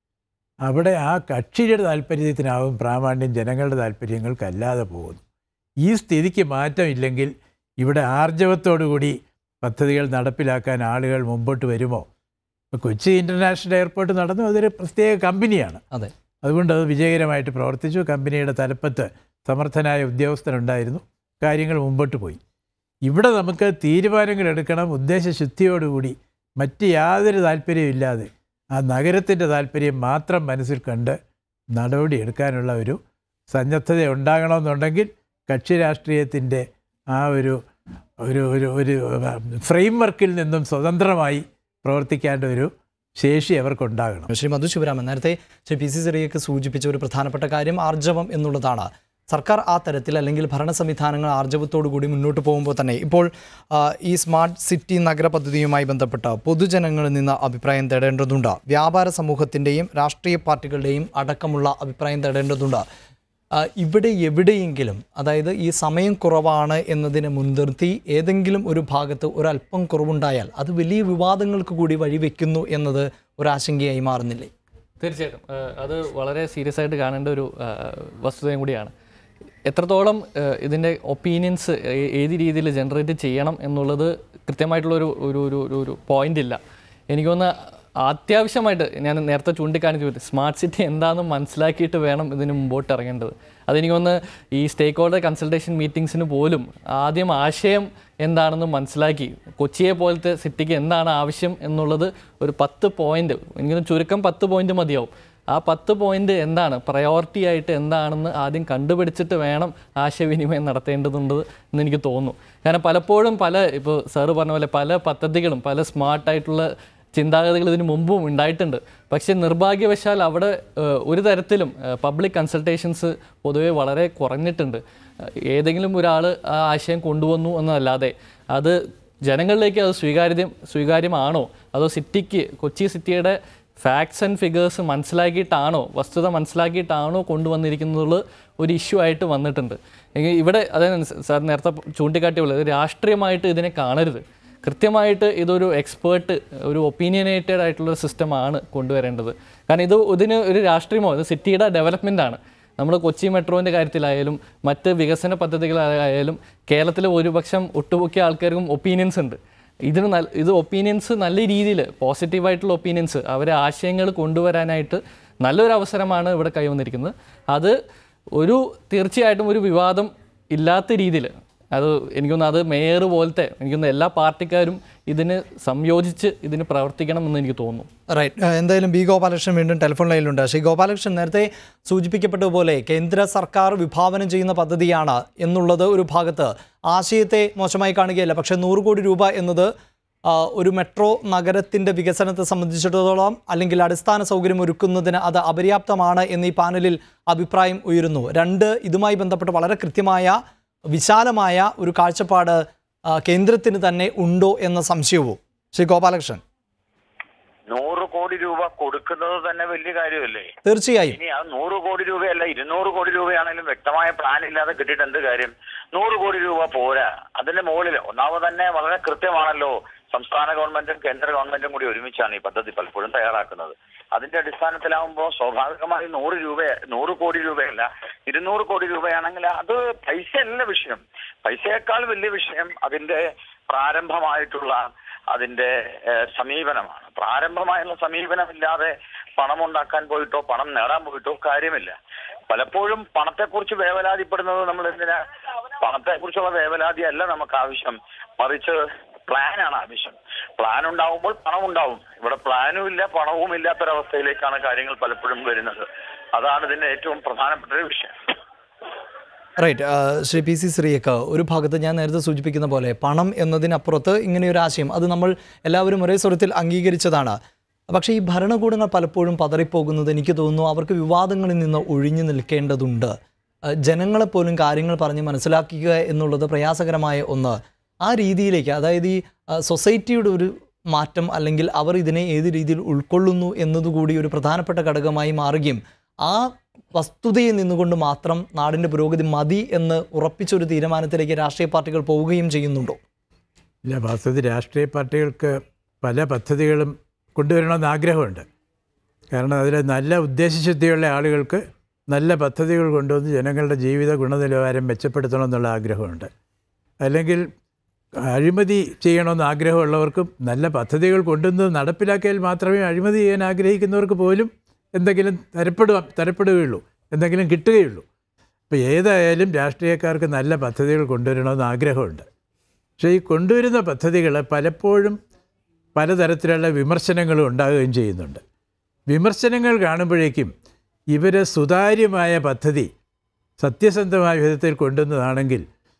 അവിടെ ആ കക്ഷിയുടെ താല്പര്യത്തിനാവും പ്രാമാണ്യം ജനങ്ങളുടെ താല്പര്യങ്ങൾക്കല്ലാതെ പോകുന്നു ഈ സ്ഥിതിക്ക് മാറ്റമില്ലെങ്കിൽ ഇവിടെ ആർജവത്തോടുകൂടി പദ്ധതികൾ നടപ്പിലാക്കാൻ ആളുകൾ മുമ്പോട്ട് വരുമോ ഇപ്പോൾ കൊച്ചി ഇൻ്റർനാഷണൽ എയർപോർട്ട് നടന്നു അതൊരു പ്രത്യേക കമ്പനിയാണ് അതെ അതുകൊണ്ട് അത് വിജയകരമായിട്ട് പ്രവർത്തിച്ചു കമ്പനിയുടെ തലപ്പത്ത് സമർത്ഥനായ ഉദ്യോഗസ്ഥനുണ്ടായിരുന്നു കാര്യങ്ങൾ മുമ്പോട്ട് പോയി ഇവിടെ നമുക്ക് തീരുമാനങ്ങൾ എടുക്കണം ഉദ്ദേശശുദ്ധിയോടുകൂടി മറ്റ് യാതൊരു താല്പര്യമില്ലാതെ ആ നഗരത്തിൻ്റെ താല്പര്യം മാത്രം മനസ്സിൽ കണ്ട് നടപടി എടുക്കാനുള്ള ഒരു സന്നദ്ധത ഉണ്ടാകണമെന്നുണ്ടെങ്കിൽ കക്ഷി രാഷ്ട്രീയത്തിൻ്റെ ആ ഒരു ഒരു ഒരു ഒരു ഫ്രെയിം വർക്കിൽ നിന്നും സ്വതന്ത്രമായി പ്രവർത്തിക്കേണ്ട ഒരു ശേഷി അവർക്കുണ്ടാകണം ശ്രീ മധു ശിവരാമൻ നേരത്തെ ശ്രീ പി സി സിറിയക്ക് സൂചിപ്പിച്ച ഒരു പ്രധാനപ്പെട്ട കാര്യം ആർജവം എന്നുള്ളതാണ് സർക്കാർ ആ തരത്തിൽ അല്ലെങ്കിൽ ഭരണ സംവിധാനങ്ങൾ ആർജവത്തോടു കൂടി മുന്നോട്ട് പോകുമ്പോൾ തന്നെ ഇപ്പോൾ ആ, ഈ സ്മാർട്ട് സിറ്റി നഗര പദ്ധതിയുമായി ബന്ധപ്പെട്ട പൊതുജനങ്ങളിൽ നിന്ന് അഭിപ്രായം തേടേണ്ടതുണ്ട് വ്യാപാര സമൂഹത്തിൻ്റെയും രാഷ്ട്രീയ പാർട്ടികളുടെയും അടക്കമുള്ള അഭിപ്രായം തേടേണ്ടതുണ്ട് ആ, ഇവിടെ എവിടെയെങ്കിലും അതായത് ഈ സമയം കുറവാണ് എന്നതിനെ മുൻനിർത്തി ഏതെങ്കിലും ഒരു ഭാഗത്ത് ഒരല്പം കുറവുണ്ടായാൽ അത് വലിയ വിവാദങ്ങൾക്ക് കൂടി വഴിവെക്കുന്നു എന്നത് ഒരാശങ്കയായി മാറുന്നില്ലേ തീർച്ചയായിട്ടും ഏഹ് അത് വളരെ സീരിയസ് ആയിട്ട് കാണേണ്ട ഒരു ഏഹ് വസ്തുതയും കൂടിയാണ് എത്രത്തോളം ഏഹ് ഇതിൻ്റെ ഒപ്പീനിയൻസ് ഏത് രീതിയിൽ ജനറേറ്റ് ചെയ്യണം എന്നുള്ളത് കൃത്യമായിട്ടുള്ളൊരു ഒരു ഒരു ഒരു ഒരു പോയിന്റ് ഇല്ല എനിക്ക് തോന്നുന്ന അത്യാവശ്യമായിട്ട് ഞാൻ നേരത്തെ ചൂണ്ടിക്കാണിച്ചു സ്മാർട്ട് സിറ്റി എന്താണെന്ന് മനസ്സിലാക്കിയിട്ട് വേണം ഇതിന് മുമ്പോട്ട് ഇറങ്ങേണ്ടത് അതെനിക്ക് തോന്നുന്നു ഈ സ്റ്റേക്ക് ഹോൾഡർ കൺസൾട്ടേഷൻ മീറ്റിംഗ്സിന് പോലും ആദ്യം ആശയം എന്താണെന്ന് മനസ്സിലാക്കി കൊച്ചിയെ പോലത്തെ സിറ്റിക്ക് എന്താണ് ആവശ്യം എന്നുള്ളത് ഒരു പത്ത് പോയിന്റ് എനിക്ക് തോന്നുന്നു ചുരുക്കം പത്ത് പോയിന്റ് മതിയാവും ആ പത്ത് പോയിന്റ് എന്താണ് പ്രയോറിറ്റി ആയിട്ട് എന്താണെന്ന് ആദ്യം കണ്ടുപിടിച്ചിട്ട് വേണം ആശയവിനിമയം നടത്തേണ്ടതുണ്ട് എന്ന് എനിക്ക് തോന്നുന്നു കാരണം പലപ്പോഴും പല ഇപ്പോൾ സാറ് പറഞ്ഞ പോലെ പല പദ്ധതികളും പല സ്മാർട്ടായിട്ടുള്ള ചിന്താഗതികൾ ഇതിനു മുമ്പും ഉണ്ടായിട്ടുണ്ട് പക്ഷേ നിർഭാഗ്യവശാൽ അവിടെ ഏഹ്, ഒരു തരത്തിലും പബ്ലിക് കൺസൾട്ടേഷൻസ് പൊതുവെ വളരെ കുറഞ്ഞിട്ടുണ്ട് ഏഹ്, ഏതെങ്കിലും ഒരാൾ ആ ആശയം കൊണ്ടുവന്നു എന്നല്ലാതെ അത് ജനങ്ങളിലേക്ക് അത് സ്വീകാര്യം സ്വീകാര്യമാണോ അതോ സിറ്റിക്ക് കൊച്ചി സിറ്റിയുടെ ഫാക്ട്സ് ആൻഡ് ഫിഗേഴ്സ് മനസ്സിലാക്കിയിട്ടാണോ വസ്തുത മനസ്സിലാക്കിയിട്ടാണോ കൊണ്ടുവന്നിരിക്കുന്നത് ഒരു ഇഷ്യൂ ആയിട്ട് വന്നിട്ടുണ്ട് എങ്കിൽ ഇവിടെ അതായത് സാർ നേരത്തെ ചൂണ്ടിക്കാട്ടിയ പോലെ ഇത് രാഷ്ട്രീയമായിട്ട് ഇതിനെ കാണരുത് കൃത്യമായിട്ട് ഇതൊരു എക്സ്പേർട്ട് ഒരു ഒപ്പീനിയനേറ്റഡ് ആയിട്ടുള്ള സിസ്റ്റമാണ് കൊണ്ടുവരേണ്ടത് കാരണം ഇത് ഇതിന് ഒരു രാഷ്ട്രീയമോ ഇത് സിറ്റിയുടെ ഡെവലപ്മെൻ്റ് ആണ് നമ്മൾ കൊച്ചി മെട്രോൻ്റെ കാര്യത്തിലായാലും മറ്റ് വികസന പദ്ധതികളായാലും കേരളത്തിലെ ഒരുപക്ഷം ഒട്ടുമുക്കിയ ആൾക്കാർക്കും ഒപ്പീനിയൻസ് ഉണ്ട് ഇതിന് നല്ല ഇത് ഒപ്പീനിയൻസ് നല്ല രീതിയിൽ പോസിറ്റീവായിട്ടുള്ള ഒപ്പീനിയൻസ് അവരെ ആശയങ്ങൾ കൊണ്ടുവരാനായിട്ട് നല്ലൊരു അവസരമാണ് ഇവിടെ കൈവന്നിരിക്കുന്നത് അത് ഒരു തീർച്ചയായിട്ടും ഒരു വിവാദം ഇല്ലാത്ത രീതിയിൽ അത് എനിക്കൊന്ന് അത് മേയർ പോലത്തെ എനിക്കൊന്ന് എല്ലാ പാർട്ടിക്കാരും ഇതിന് സംയോജിച്ച് ഇതിന് പ്രവർത്തിക്കണം എന്ന് എനിക്ക് തോന്നുന്നു റൈറ്റ് എന്തായാലും ബി ഗോപാലകൃഷ്ണൻ വീണ്ടും ടെലിഫോൺ ലൈനിലുണ്ട് ശ്രീ ഗോപാലകൃഷ്ണൻ നേരത്തെ സൂചിപ്പിക്കപ്പെട്ടതുപോലെ കേന്ദ്ര സർക്കാർ വിഭാവനം ചെയ്യുന്ന പദ്ധതിയാണ് എന്നുള്ളത് ഒരു ഭാഗത്ത് ആശയത്തെ മോശമായി കാണുകയല്ല പക്ഷേ നൂറ് കോടി രൂപ എന്നത് ആ, ഒരു മെട്രോ നഗരത്തിൻ്റെ വികസനത്തെ സംബന്ധിച്ചിടത്തോളം അല്ലെങ്കിൽ അടിസ്ഥാന സൗകര്യം ഒരുക്കുന്നതിന് അത് അപര്യാപ്തമാണ് എന്ന് ഈ പാനലിൽ അഭിപ്രായം ഉയരുന്നു രണ്ട് ഇതുമായി ബന്ധപ്പെട്ട് വളരെ കൃത്യമായ വിശാലമായ ഒരു കാഴ്ചപ്പാട് ആ, കേന്ദ്രത്തിന് തന്നെ ഉണ്ടോ എന്ന സംശയവും ശ്രീ ഗോപാലകൃഷ്ണൻ നൂറ് കോടി രൂപ കൊടുക്കുന്നത് തന്നെ വലിയ കാര്യമല്ലേ തീർച്ചയായും ഇനി അത് നൂറ് കോടി രൂപയല്ല ഇരുന്നൂറ് കോടി രൂപയാണെങ്കിലും വ്യക്തമായ പ്ലാൻ ഇല്ലാതെ കിട്ടിയിട്ട് എന്ത് കാര്യം നൂറ് കോടി രൂപ പോരാ അതിന്റെ മുകളിൽ ഒന്നാമത് തന്നെ വളരെ കൃത്യമാണല്ലോ സംസ്ഥാന ഗവൺമെന്റും കേന്ദ്ര ഗവൺമെന്റും കൂടി ഒരുമിച്ചാണ് ഈ പദ്ധതി പലപ്പോഴും തയ്യാറാക്കുന്നത് അതിന്റെ അടിസ്ഥാനത്തിലാവുമ്പോൾ സ്വാഭാവികമായി നൂറ് രൂപ നൂറ് കോടി രൂപയല്ല ഇരുന്നൂറ് കോടി രൂപയാണെങ്കിൽ അത് പൈസയല്ല വിഷയം പൈസയേക്കാൾ വലിയ വിഷയം അതിന്റെ പ്രാരംഭമായിട്ടുള്ള അതിന്റെ ഏഹ്, സമീപനമാണ് പ്രാരംഭമായുള്ള സമീപനമില്ലാതെ പണം ഉണ്ടാക്കാൻ പോയിട്ടോ പണം നേടാൻ പോയിട്ടോ കാര്യമില്ല പലപ്പോഴും പണത്തെക്കുറിച്ച് വേവലാതിപ്പെടുന്നത് നമ്മൾ എന്തിനാ പണത്തെക്കുറിച്ചുള്ള വേവലാതി അല്ല നമുക്ക് ആവശ്യം മറിച്ച് പ്ലാനാണ് ആവശ്യം പ്ലാൻ ഉണ്ടാവുമ്പോൾ പണം ഉണ്ടാവും ഇവിടെ പ്ലാനും ഇല്ല പണവും ഇല്ലാത്തൊരവസ്ഥയിലേക്കാണ് കാര്യങ്ങൾ പലപ്പോഴും വരുന്നത് അതാണ് ഇതിന്റെ ഏറ്റവും പ്രധാനപ്പെട്ട ഒരു വിഷയം റൈറ്റ് ശ്രീ പി സി ശ്രീയക്ക് ഒരു ഭാഗത്ത് ഞാൻ നേരത്തെ സൂചിപ്പിക്കുന്ന പോലെ പണം എന്നതിനപ്പുറത്ത് ഇങ്ങനെയൊരു ആശയം അത് നമ്മൾ എല്ലാവരും ഒരേ സ്വരത്തിൽ അംഗീകരിച്ചതാണ് പക്ഷേ ഈ ഭരണകൂടങ്ങൾ പലപ്പോഴും പതറിപ്പോകുന്നത് എനിക്ക് തോന്നുന്നു അവർക്ക് വിവാദങ്ങളിൽ നിന്ന് ഒഴിഞ്ഞു നിൽക്കേണ്ടതുണ്ട് ആ, ജനങ്ങളെപ്പോലും കാര്യങ്ങൾ പറഞ്ഞ് മനസ്സിലാക്കുക എന്നുള്ളത് പ്രയാസകരമായ ഒന്ന് ആ രീതിയിലേക്ക് അതായത് ഈ ആ, സൊസൈറ്റിയുടെ ഒരു മാറ്റം അല്ലെങ്കിൽ അവർ ഇതിനെ ഏത് രീതിയിൽ ഉൾക്കൊള്ളുന്നു എന്നതുകൂടി ഒരു പ്രധാനപ്പെട്ട ഘടകമായി മാറുകയും ആ വസ്തുതയിൽ നിന്നുകൊണ്ട് മാത്രം നാടിൻ്റെ പുരോഗതി മതി എന്ന് ഉറപ്പിച്ചൊരു തീരുമാനത്തിലേക്ക് രാഷ്ട്രീയ പാർട്ടികൾ പോവുകയും ചെയ്യുന്നുണ്ടോ ഇല്ല വാസ്തവത്തിൽ രാഷ്ട്രീയ പാർട്ടികൾക്ക് പല പദ്ധതികളും കൊണ്ടുവരണമെന്ന് ആഗ്രഹമുണ്ട് കാരണം അതിൽ നല്ല ഉദ്ദേശശുദ്ധിയുള്ള ആളുകൾക്ക് നല്ല പദ്ധതികൾ കൊണ്ടുവന്ന് ജനങ്ങളുടെ ജീവിത ഗുണനിലവാരം മെച്ചപ്പെടുത്തണം എന്നുള്ള ആഗ്രഹമുണ്ട് അല്ലെങ്കിൽ അഴിമതി ചെയ്യണമെന്ന് ആഗ്രഹമുള്ളവർക്കും നല്ല പദ്ധതികൾ കൊണ്ടുവന്ന് നടപ്പിലാക്കിയാൽ മാത്രമേ അഴിമതി ചെയ്യാൻ ആഗ്രഹിക്കുന്നവർക്ക് പോലും എന്തെങ്കിലും തരപ്പെടുക തരപ്പെടുകയുള്ളൂ എന്തെങ്കിലും കിട്ടുകയുള്ളൂ അപ്പോൾ ഏതായാലും രാഷ്ട്രീയക്കാർക്ക് നല്ല പദ്ധതികൾ കൊണ്ടുവരണമെന്ന് ആഗ്രഹമുണ്ട് പക്ഷേ ഈ കൊണ്ടുവരുന്ന പദ്ധതികൾ പലപ്പോഴും പലതരത്തിലുള്ള വിമർശനങ്ങളും ഉണ്ടാകുകയും ചെയ്യുന്നുണ്ട് വിമർശനങ്ങൾ കാണുമ്പോഴേക്കും ഇവർ സുതാര്യമായ പദ്ധതി സത്യസന്ധമായ വിധത്തിൽ കൊണ്ടുവന്നതാണെങ്കിൽ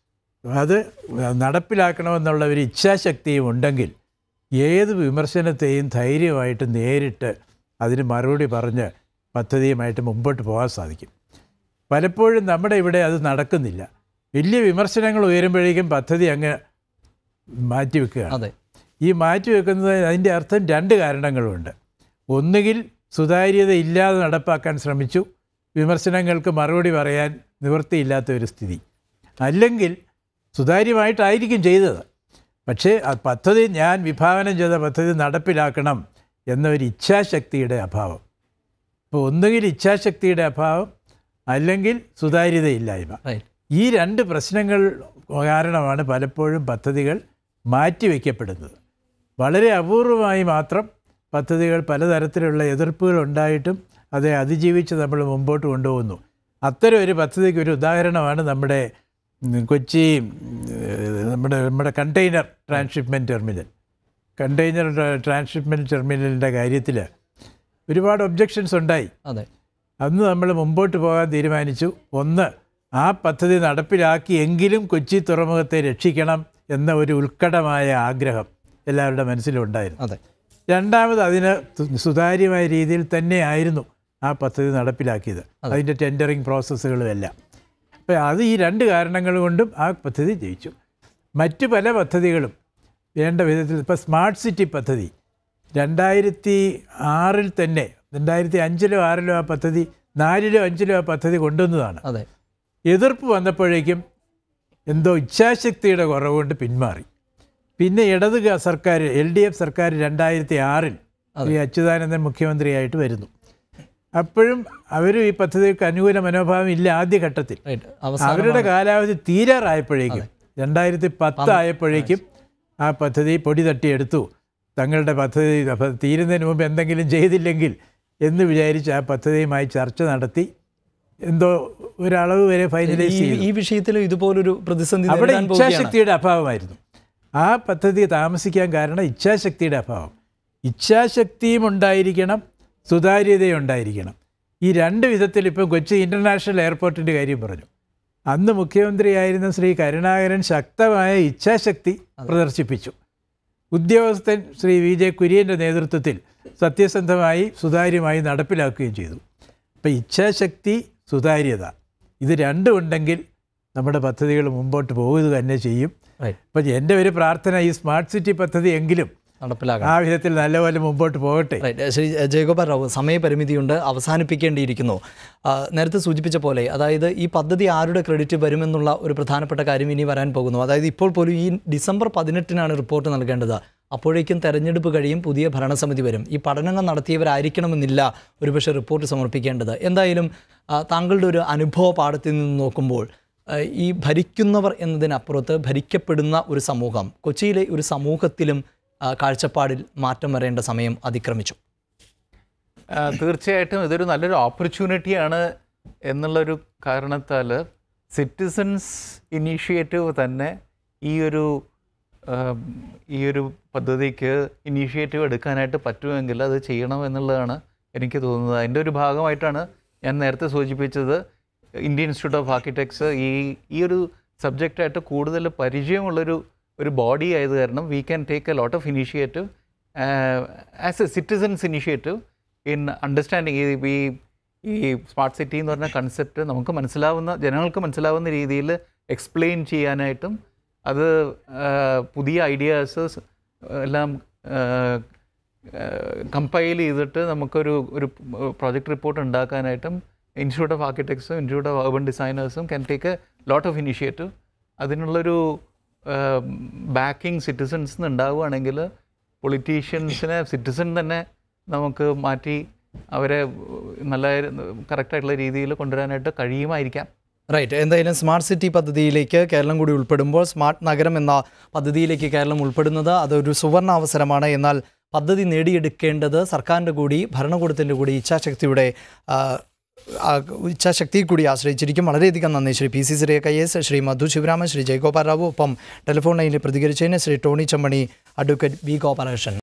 അത് നടപ്പിലാക്കണമെന്നുള്ള ഒരു ഇച്ഛാശക്തിയും ഉണ്ടെങ്കിൽ ഏത് വിമർശനത്തെയും ധൈര്യമായിട്ട് നേരിട്ട് അതിന് മറുപടി പറഞ്ഞ് പദ്ധതിയുമായിട്ട് മുമ്പോട്ട് പോകാൻ സാധിക്കും പലപ്പോഴും നമ്മുടെ ഇവിടെ അത് നടക്കുന്നില്ല വലിയ വിമർശനങ്ങൾ ഉയരുമ്പോഴേക്കും പദ്ധതി അങ്ങ് മാറ്റിവെക്കുകയാണ് അതെ ഈ മാറ്റിവെക്കുന്നത് അതിൻ്റെ അർത്ഥം രണ്ട് കാരണങ്ങളുണ്ട് ഒന്നുകിൽ സുതാര്യത ഇല്ലാതെ നടപ്പാക്കാൻ ശ്രമിച്ചു വിമർശനങ്ങൾക്ക് മറുപടി പറയാൻ നിവൃത്തിയില്ലാത്ത ഒരു സ്ഥിതി അല്ലെങ്കിൽ സുതാര്യമായിട്ടായിരിക്കും ചെയ്തത് പക്ഷേ ആ പദ്ധതി ഞാൻ വിഭാവനം ചെയ്ത പദ്ധതി നടപ്പിലാക്കണം എന്ന ഒരു ഇച്ഛാശക്തിയുടെ അഭാവം ഇപ്പോൾ ഒന്നുകിൽ ഇച്ഛാശക്തിയുടെ അഭാവം അല്ലെങ്കിൽ സുതാര്യതയില്ലായ്മ റൈറ്റ് ഈ രണ്ട് പ്രശ്നങ്ങൾ കാരണമാണ് പലപ്പോഴും പദ്ധതികൾ മാറ്റിവെക്കപ്പെടുന്നത് വളരെ അപൂർവമായി മാത്രം പദ്ധതികൾ പലതരത്തിലുള്ള എതിർപ്പുകൾ ഉണ്ടായിട്ടും அதை അതിജീവിച്ച് നമ്മൾ മുമ്പോട്ട് കൊണ്ടുപോകുന്നു അത്തരം ഒരു പദ്ധതിക്ക് ഒരു ഉദാഹരണമാണ് നമ്മുടെ ഉം, കൊച്ചി ഉം, നമ്മുടെ നമ്മുടെ container transshipment terminal container transshipment ടെർമിനലിൻ്റെ കാര്യത്തിൽ ഒരുപാട് ഒബ്ജക്ഷൻസ് ഉണ്ടായി അതെ അന്ന് നമ്മൾ മുമ്പോട്ട് പോകാൻ തീരുമാനിച്ചു ഒന്ന് ആ പദ്ധതി നടപ്പിലാക്കി എങ്കിലും കൊച്ചി തുറമുഖത്തെ രക്ഷിക്കണം എന്ന ഒരു ഉത്കടമായ ആഗ്രഹം എല്ലാവരുടെ മനസ്സിലുണ്ടായിരുന്നു അതെ രണ്ടാമത് അതിന് തു- സുതാര്യമായ രീതിയിൽ തന്നെയായിരുന്നു ആ പദ്ധതി നടപ്പിലാക്കിയത് അതിൻ്റെ ടെൻഡറിങ് പ്രോസസ്സുകളും എല്ലാം അപ്പോൾ അത് ഈ രണ്ട് കാരണങ്ങൾ കൊണ്ടും ആ പദ്ധതി ജയിച്ചു മറ്റു പല പദ്ധതികളും വേണ്ട വിധത്തിൽ ഇപ്പോൾ സ്മാർട്ട് സിറ്റി പദ്ധതി രണ്ടായിരത്തി ആറിൽ തന്നെ രണ്ടായിരത്തി അഞ്ചിലോ ആറിലോ ആ പദ്ധതി നാലിലോ അഞ്ചിലോ ആ പദ്ധതി കൊണ്ടുവന്നതാണ് അതെ എതിർപ്പ് വന്നപ്പോഴേക്കും എന്തോ ഇച്ഛാശക്തിയുടെ കുറവുകൊണ്ട് പിന്മാറി പിന്നെ ഇടത് ഗ- സർക്കാർ എൽ ഡി എഫ് സർക്കാർ രണ്ടായിരത്തി ആറിൽ ശ്രീ അച്യുതാനന്ദൻ മുഖ്യമന്ത്രിയായിട്ട് വരുന്നു അപ്പോഴും അവർ ഈ പദ്ധതിക്ക് അനുകൂല മനോഭാവം ഇല്ല ആദ്യഘട്ടത്തിൽ റൈറ്റ് അവരുടെ അവസാനം കാലാവധി തീരാറായപ്പോഴേക്കും രണ്ടായിരത്തി പത്ത് ആയപ്പോഴേക്കും ആ പദ്ധതി പൊടി തട്ടിയെടുത്തു തങ്ങളുടെ പദ്ധതി അപ്പൊ തീരുന്നതിന് മുമ്പ് എന്തെങ്കിലും ചെയ്തില്ലെങ്കിൽ എന്ന് വിചാരിച്ച് ആ പദ്ധതിയുമായി ചർച്ച നടത്തി എന്തോ ഒരളവ് വരെ ഫൈനലൈസ് ഈ ചെയ്തു ഈ വിഷയത്തിൽ ഇതുപോലൊരു പ്രതിസന്ധി അവിടെ നേരിടാൻ പോവുകയാണ് ഇച്ഛാശക്തിയുടെ അഭാവമായിരുന്നു ആ പദ്ധതി താമസിക്കാൻ കാരണം ഇച്ഛാശക്തിയുടെ അഭാവം ഇച്ഛാശക്തിയും ഉണ്ടായിരിക്കണം സുതാര്യതയും ഉണ്ടായിരിക്കണം ഈ രണ്ട് വിധത്തിൽ ഇപ്പം കൊച്ചി ഇൻ്റർനാഷണൽ എയർപോർട്ടിൻ്റെ കാര്യം പറഞ്ഞു അന്ന് മുഖ്യമന്ത്രിയായിരുന്ന ശ്രീ കരുണാകരൻ ശക്തമായ ഇച്ഛാശക്തി പ്രദർശിപ്പിച്ചു ഉദ്യോഗസ്ഥൻ ശ്രീ വി ജെ കുര്യൻ്റെ നേതൃത്വത്തിൽ സത്യസന്ധമായി സുതാര്യമായി നടപ്പിലാക്കുകയും ചെയ്തു അപ്പം ഇച്ഛാശക്തി സുതാര്യത ഇത് രണ്ടും ഉണ്ടെങ്കിൽ നമ്മുടെ പദ്ധതികൾ മുമ്പോട്ട് പോകുക തന്നെ ചെയ്യും Right. അപ്പം എൻ്റെ ഒരു പ്രാർത്ഥന ഈ സ്മാർട്ട് സിറ്റി പദ്ധതി എങ്കിലും നടപ്പിലാക്കണം ആ വിധത്തിൽ നല്ലപോലെ മുമ്പോട്ട് പോകട്ടെ റൈറ്റ് ശ്രീ ജയഗോപാൽ റാവു സമയപരിമിതിയുണ്ട് അവസാനിപ്പിക്കേണ്ടിയിരിക്കുന്നു ആ, നേരത്തെ സൂചിപ്പിച്ച പോലെ അതായത് ഈ പദ്ധതി ആരുടെ ക്രെഡിറ്റ് വരുമെന്നുള്ള ഒരു പ്രധാനപ്പെട്ട കാര്യം ഇനി വരാൻ പോകുന്നു അതായത് ഇപ്പോൾ പോലും ഈ ഡിസംബർ പതിനെട്ടിനാണ് റിപ്പോർട്ട് നൽകേണ്ടത് അപ്പോഴേക്കും തെരഞ്ഞെടുപ്പ് കഴിയും പുതിയ ഭരണസമിതി വരും ഈ പഠനങ്ങൾ നടത്തിയവരായിരിക്കണമെന്നില്ല ഒരുപക്ഷെ റിപ്പോർട്ട് സമർപ്പിക്കേണ്ടത് എന്തായാലും ആ, താങ്കളുടെ ഒരു അനുഭവ പാഠത്തിൽ നിന്ന് നോക്കുമ്പോൾ ആ, ഈ ഭരിക്കുന്നവർ എന്നതിനപ്പുറത്ത് ഭരിക്കപ്പെടുന്ന ഒരു സമൂഹം കൊച്ചിയിലെ ഒരു സമൂഹത്തിലും ആ, കാഴ്ചപ്പാടിൽ മാറ്റം വരേണ്ട സമയം അതിക്രമിച്ചു ആ, തീർച്ചയായിട്ടും ഇതൊരു നല്ലൊരു ഓപ്പർച്യൂണിറ്റിയാണ് എന്നുള്ളൊരു കാരണത്താൽ സിറ്റിസൺസ് ഇനീഷ്യേറ്റീവ് തന്നെ ഈ ഒരു ആം, ഈ ഒരു പദ്ധതിക്ക് ഇനീഷ്യേറ്റീവ് എടുക്കാനായിട്ട് പറ്റുമെങ്കിൽ അത് ചെയ്യണം എന്നുള്ളതാണ് എനിക്ക് തോന്നുന്നത് അതിൻ്റെ ഒരു ഭാഗമായിട്ടാണ് ഞാൻ നേരത്തെ സൂചിപ്പിച്ചത് ഇന്ത്യൻ ഇൻസ്റ്റിറ്റ്യൂട്ട് ഓഫ് ആർക്കിടെക്ട്സ് ഈ ഈ ഒരു സബ്ജക്റ്റായിട്ട് കൂടുതൽ പരിചയമുള്ളൊരു ഒരു ബോഡി ആയത് കാരണം we can take a lot of initiative as a citizens initiative in understanding ഈ ഈ സ്മാർട്ട് സിറ്റി എന്ന് പറഞ്ഞ കൺസെപ്റ്റ് നമുക്ക് മനസ്സിലാവുന്ന ജനങ്ങൾക്ക് മനസ്സിലാവുന്ന രീതിയിൽ എക്സ്പ്ലെയിൻ ചെയ്യാനായിട്ടും അത് ആ, പുതിയ ഐഡിയാസ് എല്ലാം കമ്പൈൽ ചെയ്തിട്ട് നമുക്കൊരു ഒരു പ്രോജക്റ്റ് റിപ്പോർട്ട് ഉണ്ടാക്കാനായിട്ടും ഇൻസ്റ്റിറ്റ്യൂട്ട് ഓഫ് ആർക്കിടെക്ട്സും ഇൻസ്റ്റിറ്റ്യൂട്ട് ഓഫ് അർബൻ ഡിസൈനേഴ്സും can take a lot of initiative അതിനുള്ളൊരു ബാക്കിംഗ് സിറ്റിസൺസ് ഉണ്ടാവുകയാണെങ്കിൽ പൊളിറ്റീഷ്യൻസിനെ സിറ്റിസൺ തന്നെ നമുക്ക് മാറ്റി അവരെ നല്ല കറക്റ്റായിട്ടുള്ള രീതിയിൽ കൊണ്ടുവരാനായിട്ട് കഴിയുമായിരിക്കാം റൈറ്റ് എന്തായാലും സ്മാർട്ട് സിറ്റി പദ്ധതിയിലേക്ക് കേരളം കൂടി ഉൾപ്പെടുമ്പോൾ സ്മാർട്ട് നഗരം എന്ന പദ്ധതിയിലേക്ക് കേരളം ഉൾപ്പെടുന്നത് അതൊരു സുവർണ അവസരമാണ് എന്നാൽ പദ്ധതി നേടിയെടുക്കേണ്ടത് സർക്കാരിൻ്റെ കൂടി ഭരണകൂടത്തിൻ്റെ കൂടി ഇച്ഛാശക്തിയുടെ ആ, ആ, ഇച്ഛാശക്തിയെ കൂടി ആശ്രയിച്ചിരിക്കും വളരെയധികം നന്ദി ശ്രീ പി സി സിറിയ ഐ എസ് ശ്രീ മധു ശിവരാമൻ ശ്രീ ജയഗോപാൽ റാവു ഒപ്പം ടെലിഫോൺ ലൈനിൽ പ്രതികരിച്ചതിന് Shri Tony Chammany advocate V Gopalakrishnan